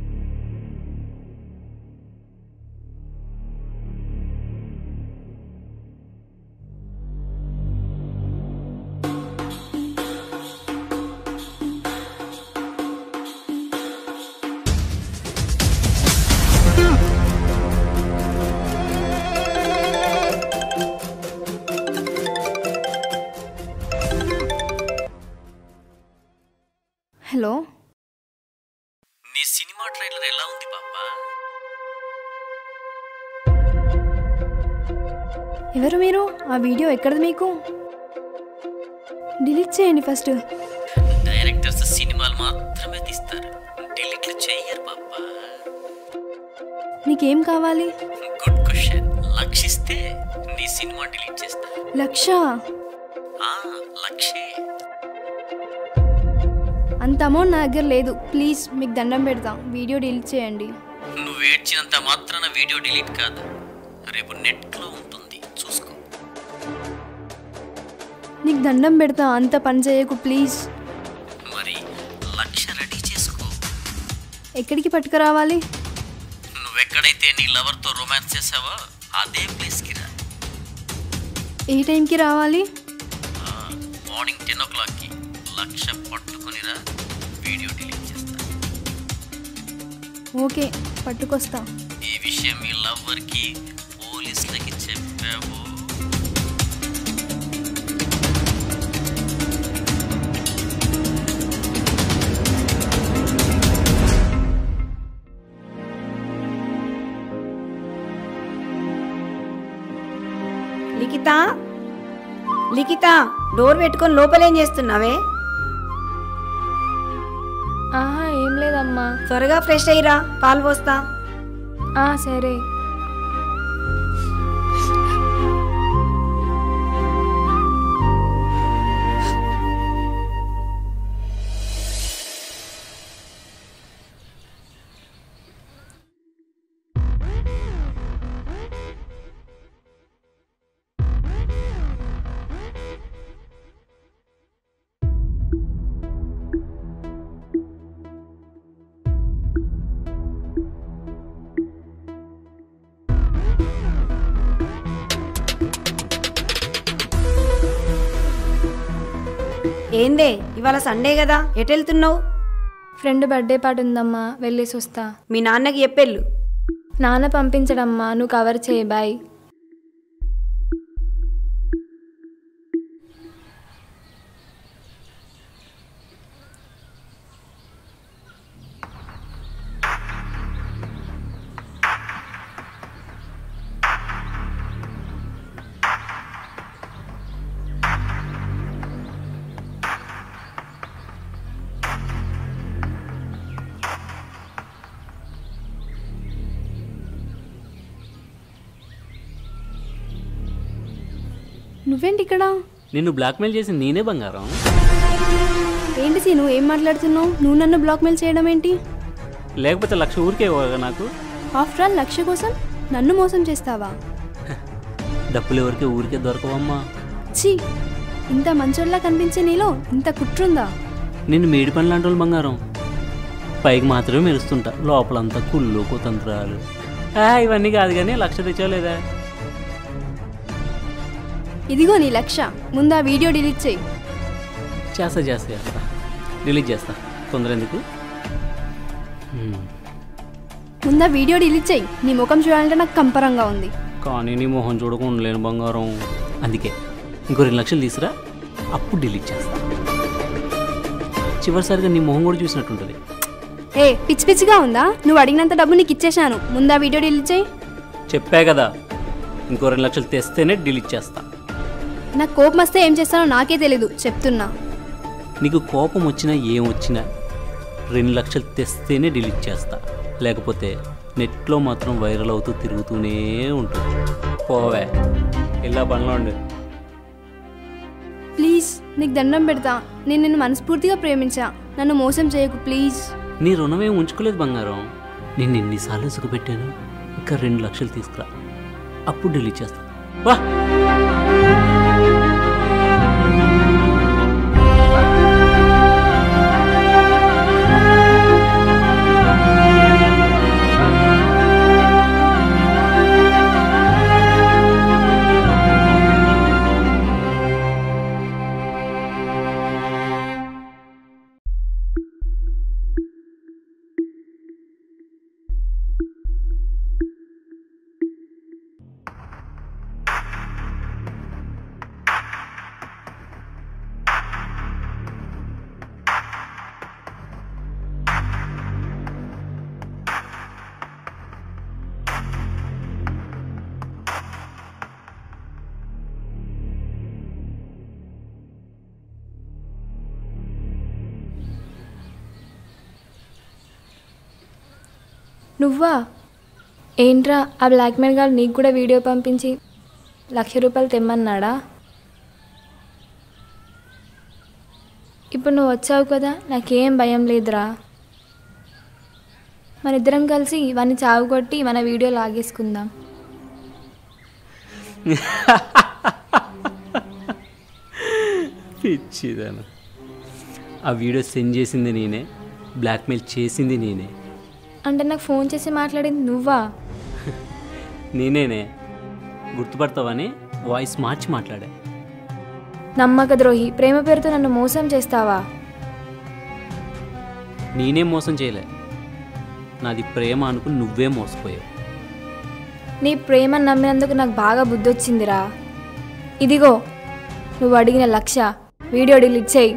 Speaker 7: హలో
Speaker 9: నీ సినిమా ట్రైలర్ ఎలా ఉంది పాపా
Speaker 7: ఎవరు మీరు ఆ వీడియో ఎక్కడిది మీకు డిలీట్ చేయండి ఫస్ట్
Speaker 9: డైరెక్టర్స్ సినిమాలు మాత్రమే తీస్తారు డిలీట్లు చెయ్యరు పాపా
Speaker 7: నీకేం కావాలి
Speaker 9: గుడ్ క్వశ్చన్ లక్షిస్తే నీ సినిమా డిలీట్ చేస్తా
Speaker 7: లక్ష
Speaker 9: ఆ, లక్షే
Speaker 7: అంత అమౌంట్ నా దగ్గర లేదు ప్లీజ్ మీకు దండం పెడతా వీడియో డిలీట్ చేయండి
Speaker 9: నువ్వు ఏడ్చినంత మాత్రాన వీడియో డిలీట్ కాదు రేపు నెట్లో ఉంటుంది చూసుకో
Speaker 7: నీకు దండం పెడతా అంత పని చేయకు ప్లీజ్
Speaker 9: మరి లక్ష రెడీ చేసుకో
Speaker 7: ఎక్కడికి పట్టుకురావాలి
Speaker 9: నువ్వెక్కడైతే నీ లవర్తో రొమాన్స్ చేసావో అదే ప్లేస్కి రా
Speaker 7: ఏ టైంకి రావాలి
Speaker 9: ఆ, మార్నింగ్ టెన్ ఓ క్లాక్కి లక్ష పట్టుకునిరా వీడియో డిలీట్ చేస్తా
Speaker 7: ఓకే పట్టుకొస్తా
Speaker 9: ఈ విషయం మీ లవ్వర్కి పోలీసులకి చెప్పావు
Speaker 2: లిఖిత లిఖిత డోర్ పెట్టుకొని లోపలేం చేస్తున్నావే
Speaker 3: ఆహా ఏం లేదమ్మా
Speaker 2: త్వరగా ఫ్రెష్ అయ్యిరా పాలు పోస్తా
Speaker 3: ఆ, సరే
Speaker 2: ఏందే ఇవాళ సండే కదా ఎటు వెళ్తున్నావు
Speaker 3: ఫ్రెండ్ బర్త్డే పార్టీ ఉందమ్మా వెళ్ళేసి వస్తా
Speaker 2: మీ నాన్నకి చెప్పెళ్ళు
Speaker 3: నాన్న పంపించడమ్మా నువ్వు కవర్ చేయి బాయ్
Speaker 7: నువ్వేంటి ఇక్కడ
Speaker 4: నిన్ను బ్లాక్మెయిల్ చేసి నేనే బంగారం
Speaker 7: ఏంటి సీను ఏం మాట్లాడుతున్నావు నువ్వు నన్ను బ్లాక్మెయిల్ చేయడం ఏంటి
Speaker 4: లేకపోతే లక్ష ఊరికే ఇవ్వగా నాకు
Speaker 7: ఆఫ్టర్ ఆల్ లక్ష్య కోసం నన్ను మోసం చేస్తావా
Speaker 4: డబ్బులు ఎవరికి ఊరికే దొరకవమ్మా
Speaker 7: ఛీ ఇంత మంచోళ్ళ కనిపించే నీలో ఇంత కుట్రుందా
Speaker 4: నిన్ను మేడి పని లాంటి వాళ్ళు బంగారం పైకి మాత్రమే మెరుస్తుంటా లోపలంతా కుళ్ళు కుతంత్రాలు ఆ, ఇవన్నీ కాదు కానీ లక్ష తెచ్చాలేదా
Speaker 7: ఇదిగో నీ లక్ష్య ముందు ఆ వీడియో డిలీట్ చేయి
Speaker 4: చేస్తా చేస్తా చేస్తా డిలీట్ చేస్తా తొందర ఎందుకు హ్మ్.
Speaker 7: ముందు ఆ వీడియో డిలీట్ చేయి నీ ముఖం చూడాలంటే నాకు కంపరంగా ఉంది
Speaker 4: కానీ నీ మొహం చూడకుండా ఉండలేను బంగారం అందుకే ఇంకో రెండు లక్షలు తీసురా అప్పుడు డిలీట్ చేస్తా చివరిసారిగా నీ మొహం కూడా చూసినట్టుంటుంది
Speaker 7: ఏ పిచ్చి పిచ్చిగా ఉందా నువ్వు అడిగినంత డబ్బు నీకు ఇచ్చేశాను ముందు ఆ వీడియో డిలీట్ చేయి
Speaker 4: చెప్పా కదా ఇంకో రెండు లక్షలు తెస్తేనే డిలీట్ చేస్తా
Speaker 7: నాకు కోపం వస్తే ఏం చేస్తానో నాకే తెలీదు చెప్తున్నా
Speaker 4: నీకు కోపం వచ్చినా ఏం వచ్చినా రెండు లక్షలు తెస్తేనే డిలీట్ చేస్తా లేకపోతే నెట్లో మాత్రం వైరల్ అవుతూ తిరుగుతూనే ఉంటుంది పోవే ఇలా పనిలో ఉండు
Speaker 7: ప్లీజ్ నీకు దండం పెడతా నేను నిన్ను మనస్ఫూర్తిగా ప్రేమించా నన్ను మోసం చేయకు ప్లీజ్
Speaker 4: నీ రుణం ఏం ఉంచుకోలేదు బంగారం నేను ఎన్నిసార్లు సుఖపెట్టాను ఇంకా రెండు లక్షలు తీసుకురా అప్పుడు డిలీట్ చేస్తా వా
Speaker 3: నువ్వా ఏంట్రా ఆ బ్లాక్మెయిల్ గారు నీకు కూడా వీడియో పంపించి లక్ష రూపాయలు తెమ్మన్నాడా ఇప్పుడు నువ్వు వచ్చావు కదా నాకేం భయం లేదురా మన ఇద్దరం కలిసి ఇవన్నీ చావు కొట్టి మన వీడియో లాగేసుకుందాం
Speaker 4: పిచ్చిదాను ఆ వీడియో సెండ్ చేసింది నేనే బ్లాక్మెయిల్ చేసింది నేనే
Speaker 3: అంటే నాకు ఫోన్ చేసి మాట్లాడింది నువ్వా
Speaker 4: నేనేనే గుర్తుపడతావని వాయిస్ మార్చి మాట్లాడా
Speaker 3: నమ్మక ద్రోహి ప్రేమ పేరుతో నన్ను మోసం చేస్తావా
Speaker 4: నేనేం మోసం చేయలే నాది ప్రేమ అనుకుని నువ్వే మోసపోయావు
Speaker 3: నీ ప్రేమను నమ్మినందుకు నాకు బాగా బుద్ధి వచ్చిందిరా ఇదిగో నువ్వు అడిగిన లక్ష వీడియో డిలీట్ చేయి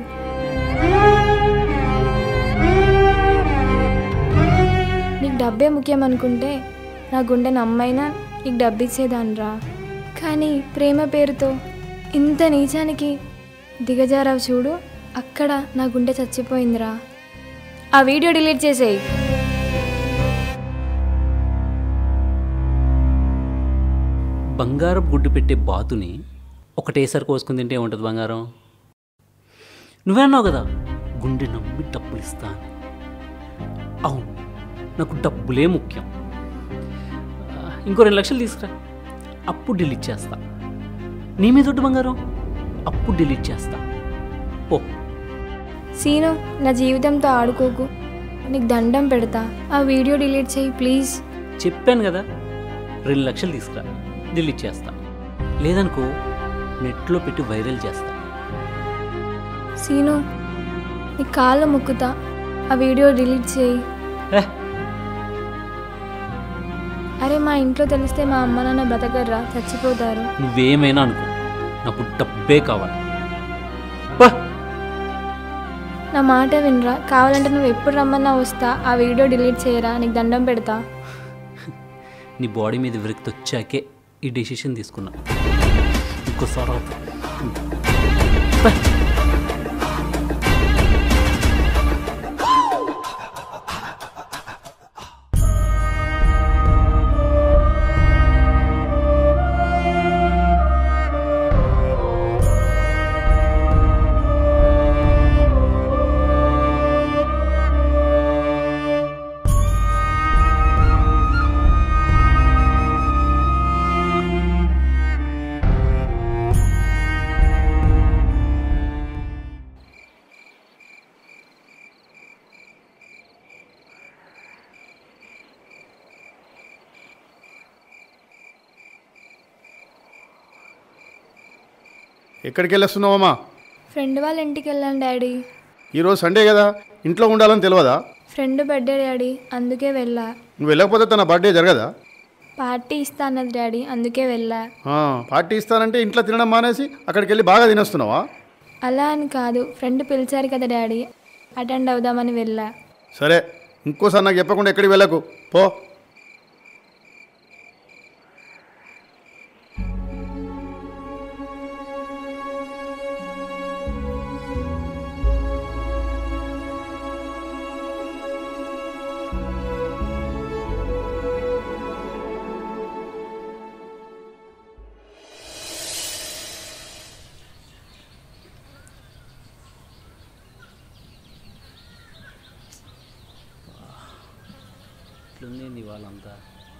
Speaker 3: నీకు డబ్బే ముఖ్యం అనుకుంటే నా గుండె నమ్మైనా నీకు డబ్బు ఇచ్చేదాన్రా కానీ ప్రేమ పేరుతో ఇంత నీచానికి దిగజారావు చూడు అక్కడ నా గుండె చచ్చిపోయిందిరా ఆ వీడియో డిలీట్ చేసేయి
Speaker 4: బంగారం గుడ్డు పెట్టే బాతుని ఒకటేసారి కోసుకుని తింటే ఏముంటుంది బంగారం నువ్వే అన్నావు కదా గుండె నమ్మి డబ్బులు ఇస్తా అని. అవును నాకు డబ్బులే ముఖ్యం ఆ, ఇంకో రెండు లక్షలు తీసుకురా అప్పుడు డిలీట్ చేస్తా నీ మీద ఒట్టు బంగారం అప్పుడు డిలీట్ చేస్తా ఓ
Speaker 3: సీను నా జీవితంతో ఆడుకోకు నీకు దండం పెడతా ఆ వీడియో డిలీట్ చేయి ప్లీజ్
Speaker 4: చెప్పాను కదా రెండు లక్షలు తీసుకురా డిలీట్ చేస్తా లేదనుకో నెట్లో పెట్టి వైరల్ చేస్తా
Speaker 3: సీను నీ కాళ్ళు మొక్కుతా ఆ వీడియో డిలీట్ చేయి
Speaker 4: ఏ
Speaker 3: అరే మా ఇంట్లో తెలిస్తే మా అమ్మ నాన్న బతకర్రా చచ్చిపోతారు
Speaker 4: నువ్వేమైనా అనుకో నాకు డబ్బే కావాలి పా
Speaker 3: నా మాట వినరా కావాలంటే నువ్వు ఎప్పుడు రమ్మన్నా వస్తా ఆ వీడియో డిలీట్ చేయరా నీకు దండం పెడతా
Speaker 4: నీ బాడీ మీద విరక్తి వచ్చాకే ఈ డెసిషన్ తీసుకున్నా ఇంకోసారి ఆపు. పా.
Speaker 1: ఎక్కడికి వెళ్ళొస్తున్నావమ్మా
Speaker 3: ఫ్రెండ్ వాళ్ళ ఇంటికి వెళ్ళాను డాడీ
Speaker 1: ఈరోజు సండే కదా ఇంట్లో ఉండాలని తెలియదా
Speaker 3: ఫ్రెండ్ బర్త్డే డాడీ అందుకే వెళ్ళా
Speaker 1: నువ్వు వెళ్ళకపోతే తన బర్త్డే జరగదా
Speaker 3: పార్టీ ఇస్తా అన్నది డాడీ అందుకే వెళ్ళా
Speaker 1: ఆ, పార్టీ ఇస్తానంటే ఇంట్లో తినడం మానేసి అక్కడికి వెళ్ళి బాగా తినేస్తున్నావా
Speaker 3: అలా అని కాదు ఫ్రెండ్ పిలిచారు కదా డాడీ అటెండ్ అవుదామని వెళ్ళా
Speaker 1: సరే ఇంకోసారి నాకు చెప్పకుండా ఎక్కడికి వెళ్ళకు పో
Speaker 4: ఇట్లుంది వాళ్ళంతా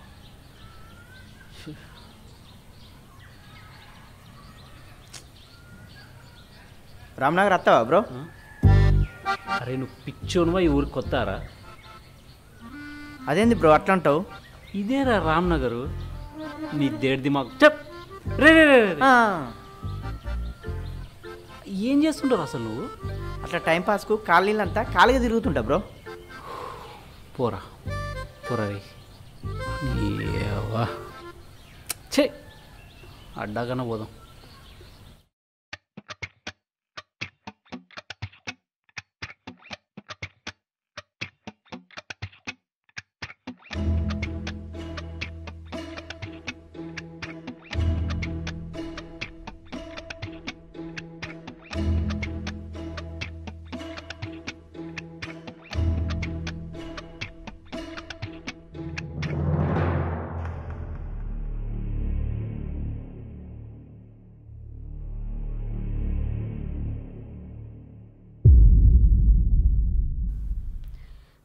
Speaker 6: రామ్నగర్ వస్తావా బ్రో
Speaker 4: అరే నువ్వు పిచ్చోనువా ఈ ఊరికి కొత్తారా
Speaker 6: అదేంది బ్రో అట్లా అంటావు
Speaker 4: ఇదేరా రామ్నగరు నీ దేడి దిమాగ్ చెప్ రే రే రే రే, రే. ఏం చేస్తుంటావు అసలు నువ్వు
Speaker 6: అట్లా టైం పాస్కు ఖాళీలంతా ఖాళీగా తిరుగుతుంటా బ్రో
Speaker 4: పోరా పోరా రే ఏవా ఛే అడ్డాకన్నా పోదాం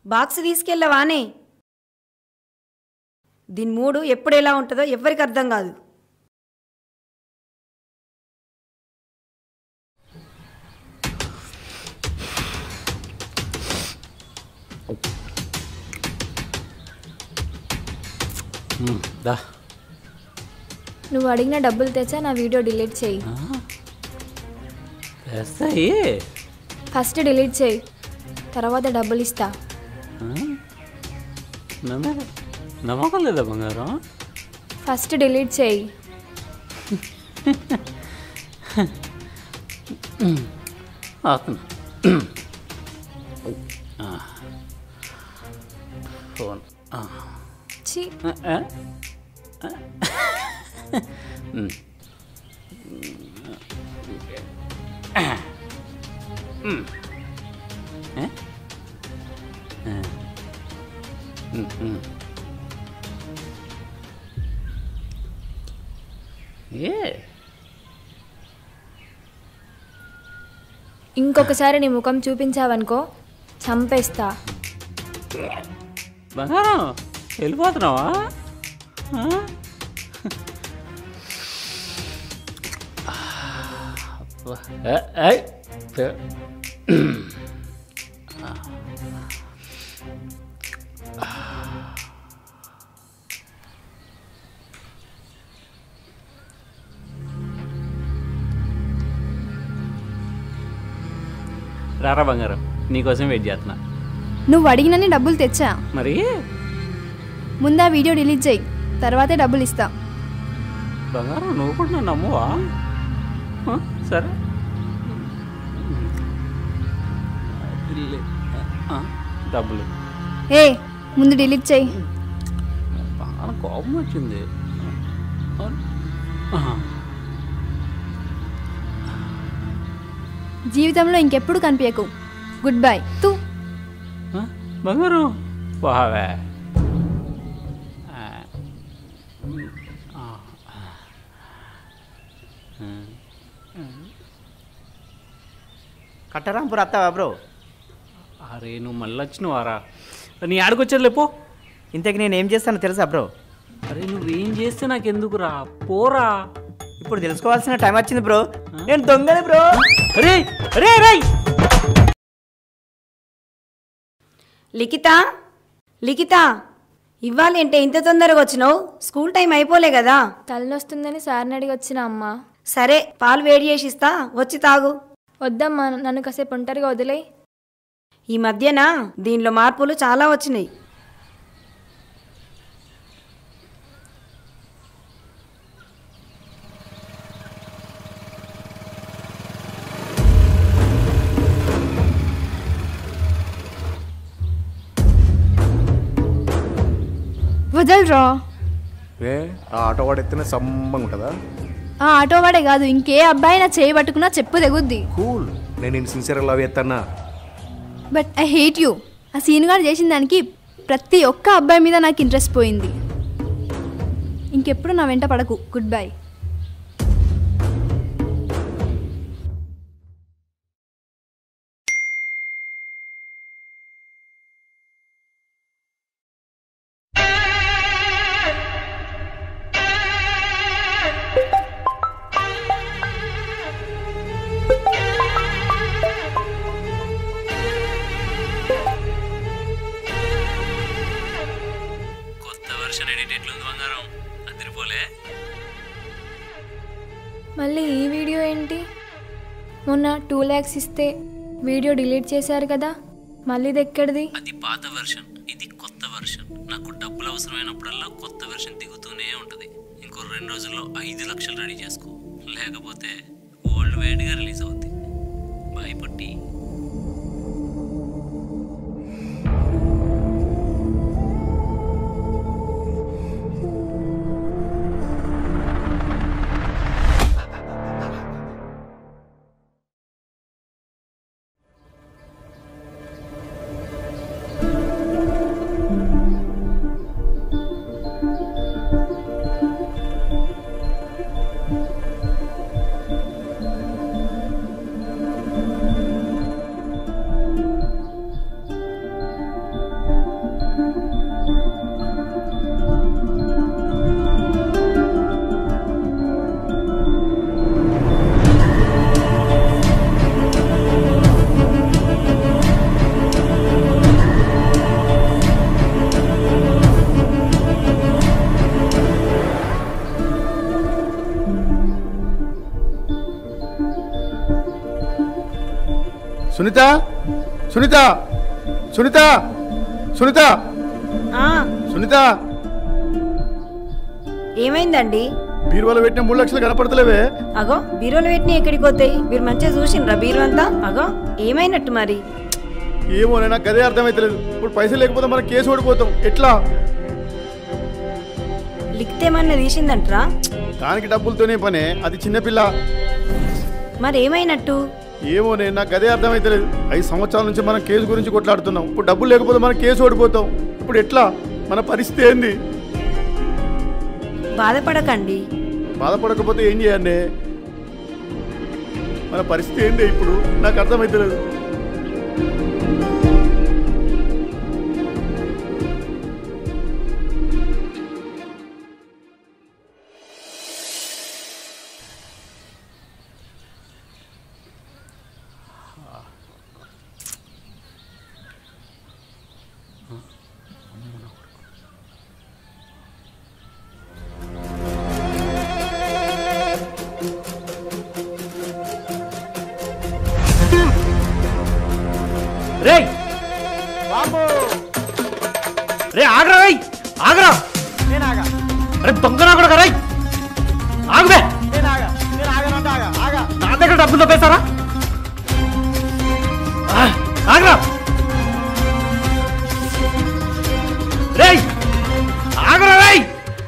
Speaker 2: బాక్స్ తీసుకెళ్ళవానే దీని మూడు ఎప్పుడు ఎలా ఉంటుందో ఎవ్వరికి అర్థం కాదు
Speaker 4: ఉమ్, దా
Speaker 3: నువ్వు అడిగిన డబ్బులు తెచ్చా నా వీడియో డిలీట్ చేయి
Speaker 4: తెస్తాయి
Speaker 3: ఫస్ట్ డిలీట్ చేయి తర్వాత డబ్బులు ఇస్తా
Speaker 4: నమ్మే నమ్మకం లేదా బంగారం
Speaker 3: ఫస్ట్ డిలీట్ చేయి
Speaker 4: ఆతున్నా ఫోన్ ఆ.
Speaker 3: ఛీ
Speaker 4: ఆ, ఆ. ఆ. ఉమ్. ఉమ్. ఏ? ఆ. ఉమ్, ఉమ్. ఏ
Speaker 3: ఇంకొకసారి నీ ముఖం చూపించావనుకో చంపేస్తా
Speaker 4: బంగారం వెళ్ళిపోతున్నావా ఆ? అబ్బా. ఏ, ఏయ్. ఏ. రారా బంగారం నీకోసం వెయిట్ చేస్తున్నా
Speaker 7: నువ్వు అడిగినన్ని డబ్బులు తెచ్చా
Speaker 4: మరి
Speaker 7: ముందా వీడియో డిలీట్ చేయి తర్వాతే డబ్బులు ఇస్తా
Speaker 4: బంగారం నువ్వు కూడా నన్ను నమ్మువా ఆ, సరే ఆ, డబ్బులు
Speaker 7: ఏ ముందు డిలీట్ చేయి
Speaker 4: బాగా కోపం వచ్చింది ఆ,
Speaker 7: జీవితంలో ఇంకెప్పుడు కనిపించకు గుడ్ బై తూ
Speaker 4: ఆ, బంగారం వావే ఆ, ఆ,
Speaker 6: కట్టరాంపూర్ వస్తావా బ్రో
Speaker 4: అరే నువ్వు మళ్ళీ వచ్చినవారా నీ ఆడికొచ్చేది లేపో
Speaker 6: ఇంతకు నేను ఏం చేస్తానో తెలుసా బ్రో
Speaker 4: అరే నువ్వేం చేస్తే నాకెందుకురా పోరా
Speaker 6: ఇప్పుడు తెలుసుకోవాల్సిన టైం వచ్చింది బ్రో నేను దొంగని బ్రో
Speaker 4: అరే అరే రే
Speaker 2: లిఖిత లిఖిత ఇవ్వాలంటే ఇంత తొందరగా వచ్చినావు స్కూల్ టైం అయిపోలే కదా
Speaker 3: తలనొస్తుందని సార్ని అడిగి వచ్చిన అమ్మ
Speaker 2: సరే పాలు వేడి చేసి ఇస్తా వచ్చి తాగు
Speaker 3: వద్దమ్మా నన్ను కాసేపు ఒంటరిగా వదిలే
Speaker 2: ఈ మధ్యన దీనిలో మార్పులు చాలా వచ్చినాయి
Speaker 7: వదలరా
Speaker 5: ఏ ఆ ఆటో వాడు ఎత్తిన సమ్మంగా ఉంటుందా
Speaker 7: ఆ ఆటో వాడే కాదు ఇంకే అబ్బాయి నా చేయి పట్టుకున్నా చెప్పు తెగుద్ది
Speaker 5: కూల్ నేను నేను సిన్సియర్ లవ్ చేస్తానా
Speaker 7: బట్ ఐ హేట్ యూ ఆ సీన్ గారు చేసిన దానికి ప్రతి ఒక్క అబ్బాయి మీద నాకు ఇంట్రెస్ట్ పోయింది ఇంకెప్పుడు నా వెంట పడకు గుడ్ బై
Speaker 4: కొత్త వర్షన్ ఎడిట్ ఎట్లుంది బంగారం అదిరిపోలే
Speaker 3: మళ్ళీ ఈ వీడియో ఏంటి మొన్న టూ ల్యాక్స్ ఇస్తే వీడియో డిలీట్ చేశారు కదా మళ్ళీ ఇది ఎక్కడిది
Speaker 4: అది పాత వెర్షన్ ఇది కొత్త వెర్షన్ నాకు డబ్బులు అవసరమైనప్పుడల్లా కొత్త వెర్షన్ దిగుతూనే ఉంటుంది ఇంకో రెండు రోజుల్లో ఐదు లక్షలు రెడీ చేసుకో లేకపోతే ఓల్డ్ వేడ్గా రిలీజ్ అవుద్ది బాయ్ పట్టి
Speaker 1: సునీత సునీత సునీత సునీత
Speaker 2: ఆ,
Speaker 1: సునీత
Speaker 2: ఏమైందండి
Speaker 1: బీరువాలో పెట్టిన మూడు లక్షలు కనపడతలేవే
Speaker 2: అగో బీరోలు పెట్టిన ఎక్కడికి పోతాయి మీరు మంచిగా చూసిండ్రా బీరు అంతా అగో ఏమైనట్టు మరి
Speaker 1: ఏమో నాకు అదే అర్థమైతలేదు ఇప్పుడు పైసలు లేకపోతే మనం కేసు ఓడిపోతాం ఎట్లా
Speaker 2: లిక్తేమన్నా తీసిందంట్రా
Speaker 1: దానికి డబ్బులతోనే పనే అది చిన్నపిల్ల
Speaker 2: మరి ఏమైనట్టు
Speaker 1: ఏమోనే నాకు అదే అర్థమైతలేదు ఐదు సంవత్సరాల నుంచి మనం కేసు గురించి కొట్లాడుతున్నాం ఇప్పుడు డబ్బులు లేకపోతే మనం కేసు ఓడిపోతాం ఇప్పుడు ఎట్లా మన పరిస్థితి ఏంది
Speaker 2: బాధపడకండి
Speaker 1: బాధపడకపోతే ఏం చేయండి మన పరిస్థితి ఏంది ఇప్పుడు నాకు అర్థమైతలేదు
Speaker 10: రేయ్ రే ఆగరా రేయ్ ఆగరా
Speaker 6: నేను ఆగా
Speaker 10: అరే దొంగనా కూడా రేయ్ ఆగుబే
Speaker 6: నేను ఆగా నేను ఆగనంటే ఆగా ఆగా
Speaker 10: నా దగ్గర డబ్బులు తప్పేస్తారా ఆ, ఆగరా రేయ్ ఆగరా రేయ్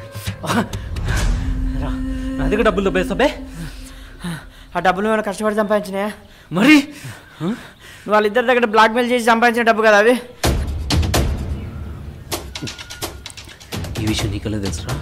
Speaker 10: రా, నా దగ్గర డబ్బులు తప్పేస్తాబే
Speaker 6: ఆ డబ్బులు ఏమైనా కష్టపడి సంపాదించినాయా
Speaker 10: మరి
Speaker 6: నువ్వు వాళ్ళిద్దరి దగ్గర బ్లాక్మెయిల్ చేసి సంపాదించిన డబ్బు కదా అవి
Speaker 4: ఈ విషయం నీకలా తెలుసురా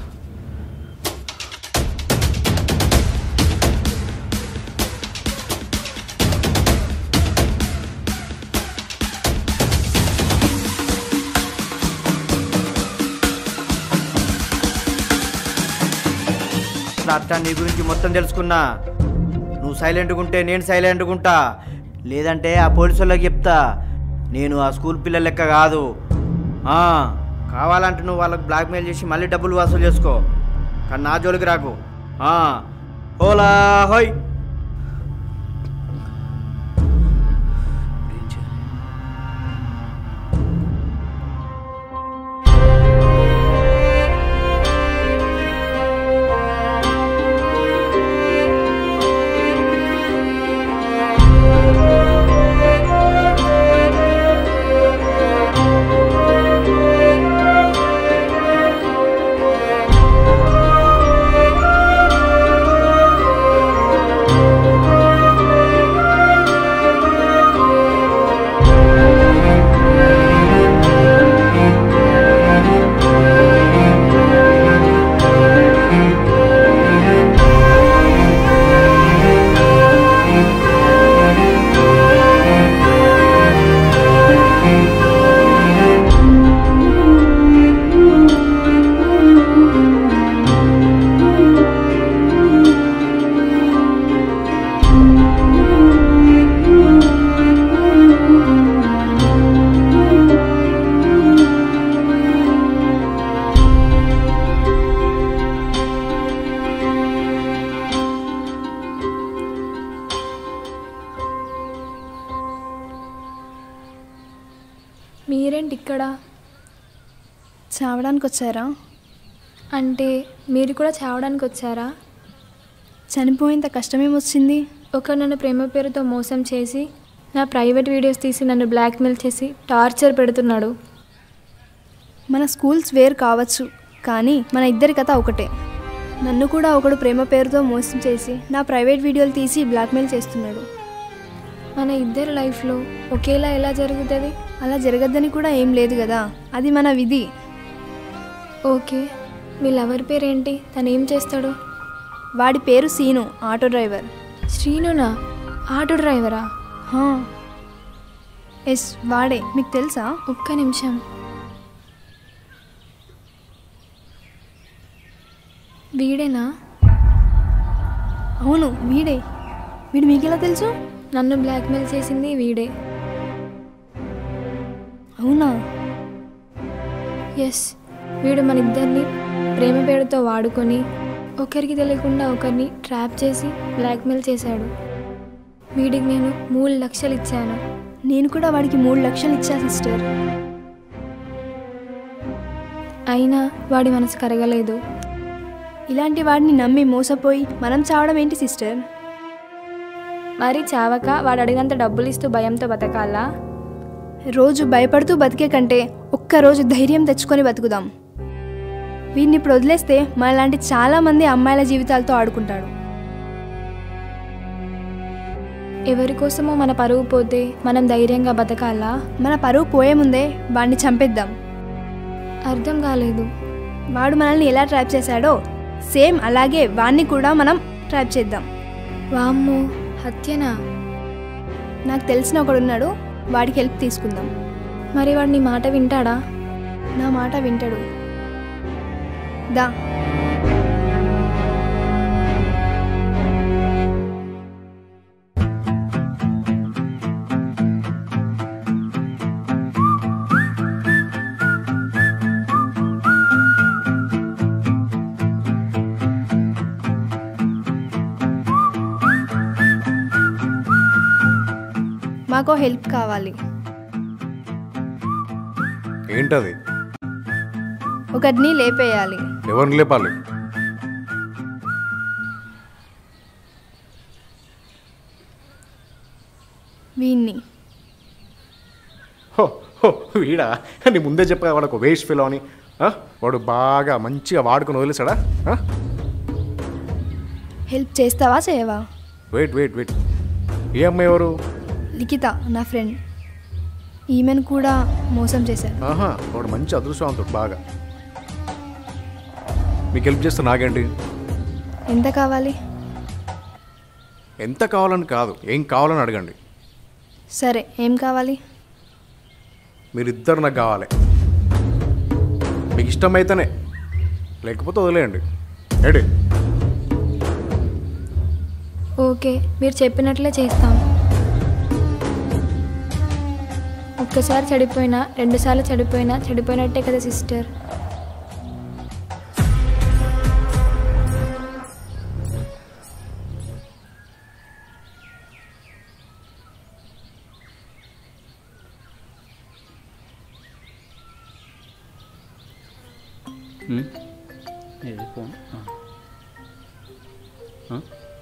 Speaker 6: అత్త నీ గురించి మొత్తం తెలుసుకున్నా నువ్వు సైలెంట్గా ఉంటే నేను సైలెంట్గా ఉంటా లేదంటే ఆ పోలీసు వాళ్ళకి చెప్తా నేను ఆ స్కూల్ పిల్లల లెక్క కాదు ఆ, కావాలంటే నువ్వు వాళ్ళకి బ్లాక్మెయిల్ చేసి మళ్ళీ డబ్బులు వసూలు చేసుకో కానీ నా జోలికి రాకు ఆ, హోలా హోయ్
Speaker 4: ఏం చేయాలి
Speaker 3: మీరేంటి ఇక్కడ
Speaker 7: చావడానికి వచ్చారా
Speaker 3: అంటే మీరు కూడా చావడానికి వచ్చారా
Speaker 7: చనిపోయేంత కష్టమేమొచ్చింది
Speaker 3: ఒక నన్ను ప్రేమ పేరుతో మోసం చేసి నా ప్రైవేట్ వీడియోస్ తీసి నన్ను బ్లాక్మెయిల్ చేసి టార్చర్ పెడుతున్నాడు
Speaker 7: మన స్కూల్స్ వేరు కావచ్చు కానీ మన ఇద్దరి కథ ఒకటే నన్ను కూడా ఒకడు ప్రేమ పేరుతో మోసం చేసి నా ప్రైవేట్ వీడియోలు తీసి బ్లాక్మెయిల్ చేస్తున్నాడు
Speaker 3: మన ఇద్దరి లైఫ్లో ఒకేలా ఎలా జరుగుతుంది
Speaker 7: అలా జరగద్దని కూడా ఏం లేదు కదా అది మన విధి
Speaker 3: ఓకే మీ లవర్ పేరేంటి తను ఏం చేస్తాడు
Speaker 7: వాడి పేరు సీను ఆటో డ్రైవర్
Speaker 3: శ్రీనునా ఆటో డ్రైవరా
Speaker 7: హా. ఎస్ వాడే మీకు తెలుసా
Speaker 3: ఒక్క నిమిషం వీడేనా
Speaker 7: అవును వీడే వీడు మీకెలా తెలుసు
Speaker 3: నన్ను బ్లాక్మెయిల్ చేసింది వీడే
Speaker 7: అవునా
Speaker 3: ఎస్ వీడు మన ఇద్దరిని ప్రేమ పేరుతో వాడుకొని ఒకరికి తెలియకుండా ఒకరిని ట్రాప్ చేసి బ్లాక్మెయిల్ చేశాడు వీడికి నేను మూడు లక్షలు ఇచ్చాను
Speaker 7: నేను కూడా వాడికి మూడు లక్షలు ఇచ్చా సిస్టర్
Speaker 3: అయినా వాడి మనసు కరగలేదు
Speaker 7: ఇలాంటి వాడిని నమ్మి మోసపోయి మనం చావడం ఏంటి సిస్టర్
Speaker 3: మరి చావక వాడు అడిగినంత డబ్బులు ఇస్తూ భయంతో బతకాలా
Speaker 7: రోజు భయపడుతూ బతికే కంటే ఒక్కరోజు ధైర్యం తెచ్చుకొని బతుకుదాం వీడిని ఇప్పుడు వదిలేస్తే మనలాంటి చాలామంది అమ్మాయిల జీవితాలతో ఆడుకుంటాడు
Speaker 3: ఎవరి కోసమో మన పరువు పోతే మనం ధైర్యంగా బతకాలా
Speaker 7: మన పరువు పోయే ముందే వాడిని చంపేద్దాం
Speaker 3: అర్థం కాలేదు
Speaker 7: వాడు మనల్ని ఎలా ట్రాప్ చేశాడో సేమ్ అలాగే వాడిని కూడా మనం ట్రాప్ చేద్దాం
Speaker 3: వామ్మో హత్యనా
Speaker 7: నాకు తెలిసిన ఒకడున్నాడు వాడికి హెల్ప్ తీసుకుందాం
Speaker 3: మరి వాడు నీ మాట వింటాడా
Speaker 7: నా మాట వింటాడు దా మాకో హెల్ప్ కావాలి
Speaker 5: ఏంటది
Speaker 7: ఒకటిని లేపేయాలి
Speaker 5: ఎవరిని లేపాలి
Speaker 7: వీణ్ణి
Speaker 5: హో హో వీడా నీ ముందే చెప్పా వాడు ఒక వేస్ట్ ఫిలో అని ఆ? వాడు బాగా మంచిగా వాడుకొని వదిలేసాడా
Speaker 7: హెల్ప్ చేస్తావా చేయవా
Speaker 5: వెయిట్ వెయిట్ వెయిట్ ఏ అమ్మాయి ఎవరు
Speaker 7: లిఖిత నా ఫ్రెండ్ ఈమెను కూడా మోసం చేశారు
Speaker 5: ఆహా వాడు మంచి అదృష్టవంతుడు బాగా మీకు హెల్ప్ చేస్తే నాకేంటి
Speaker 7: ఎంత కావాలి
Speaker 5: ఎంత కావాలని కాదు ఏం కావాలని అడగండి
Speaker 7: సరే ఏం కావాలి
Speaker 5: మీరిద్దరు నాకు కావాలి మీకు ఇష్టమైతేనే లేకపోతే వదిలేయండి ఏడి
Speaker 3: ఓకే మీరు చెప్పినట్లే చేస్తాం ఒక్కసారి చెడిపోయినా రెండుసార్లు చెడిపోయినా చెడిపోయినట్టే కదా సిస్టర్
Speaker 4: ఉమ్. ఏది ఫోన్ ఆ. ఆ?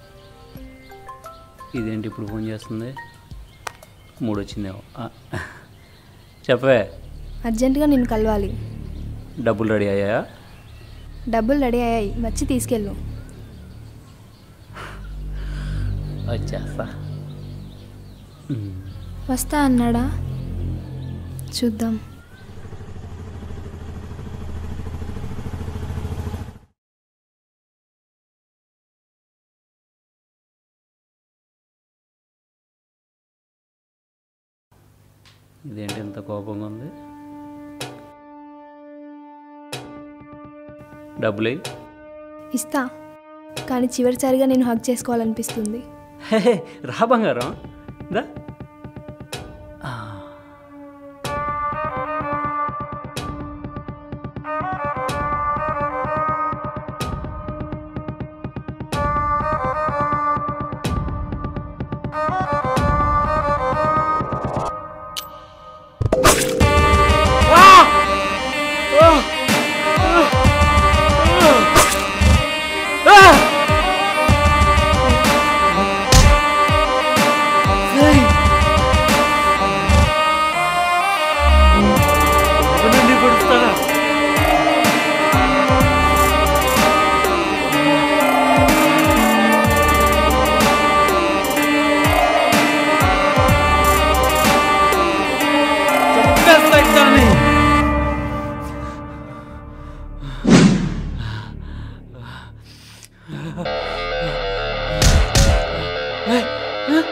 Speaker 4: ఇదేంటి ఇప్పుడు ఫోన్ చేస్తుంది మూడు వచ్చిందేమో ఆ. చెప్పవే
Speaker 7: అర్జెంటుగా నేను కలవాలి
Speaker 4: డబ్బులు రెడీ అయ్యాయా
Speaker 7: డబ్బులు రెడీ అయ్యాయి వచ్చి తీసుకెళ్ళు
Speaker 4: వచ్చేస్తా ఉమ్.
Speaker 3: వస్తా అన్నాడా
Speaker 7: చూద్దాం
Speaker 4: ఇదేంటి ఇంత కోపంగా ఉంది డబ్బులు
Speaker 7: ఇస్తా కానీ చివరిసారిగా నేను హక్ చేసుకోవాలనిపిస్తుంది
Speaker 4: హే రా బంగారం దా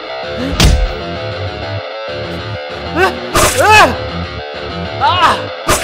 Speaker 10: Ah!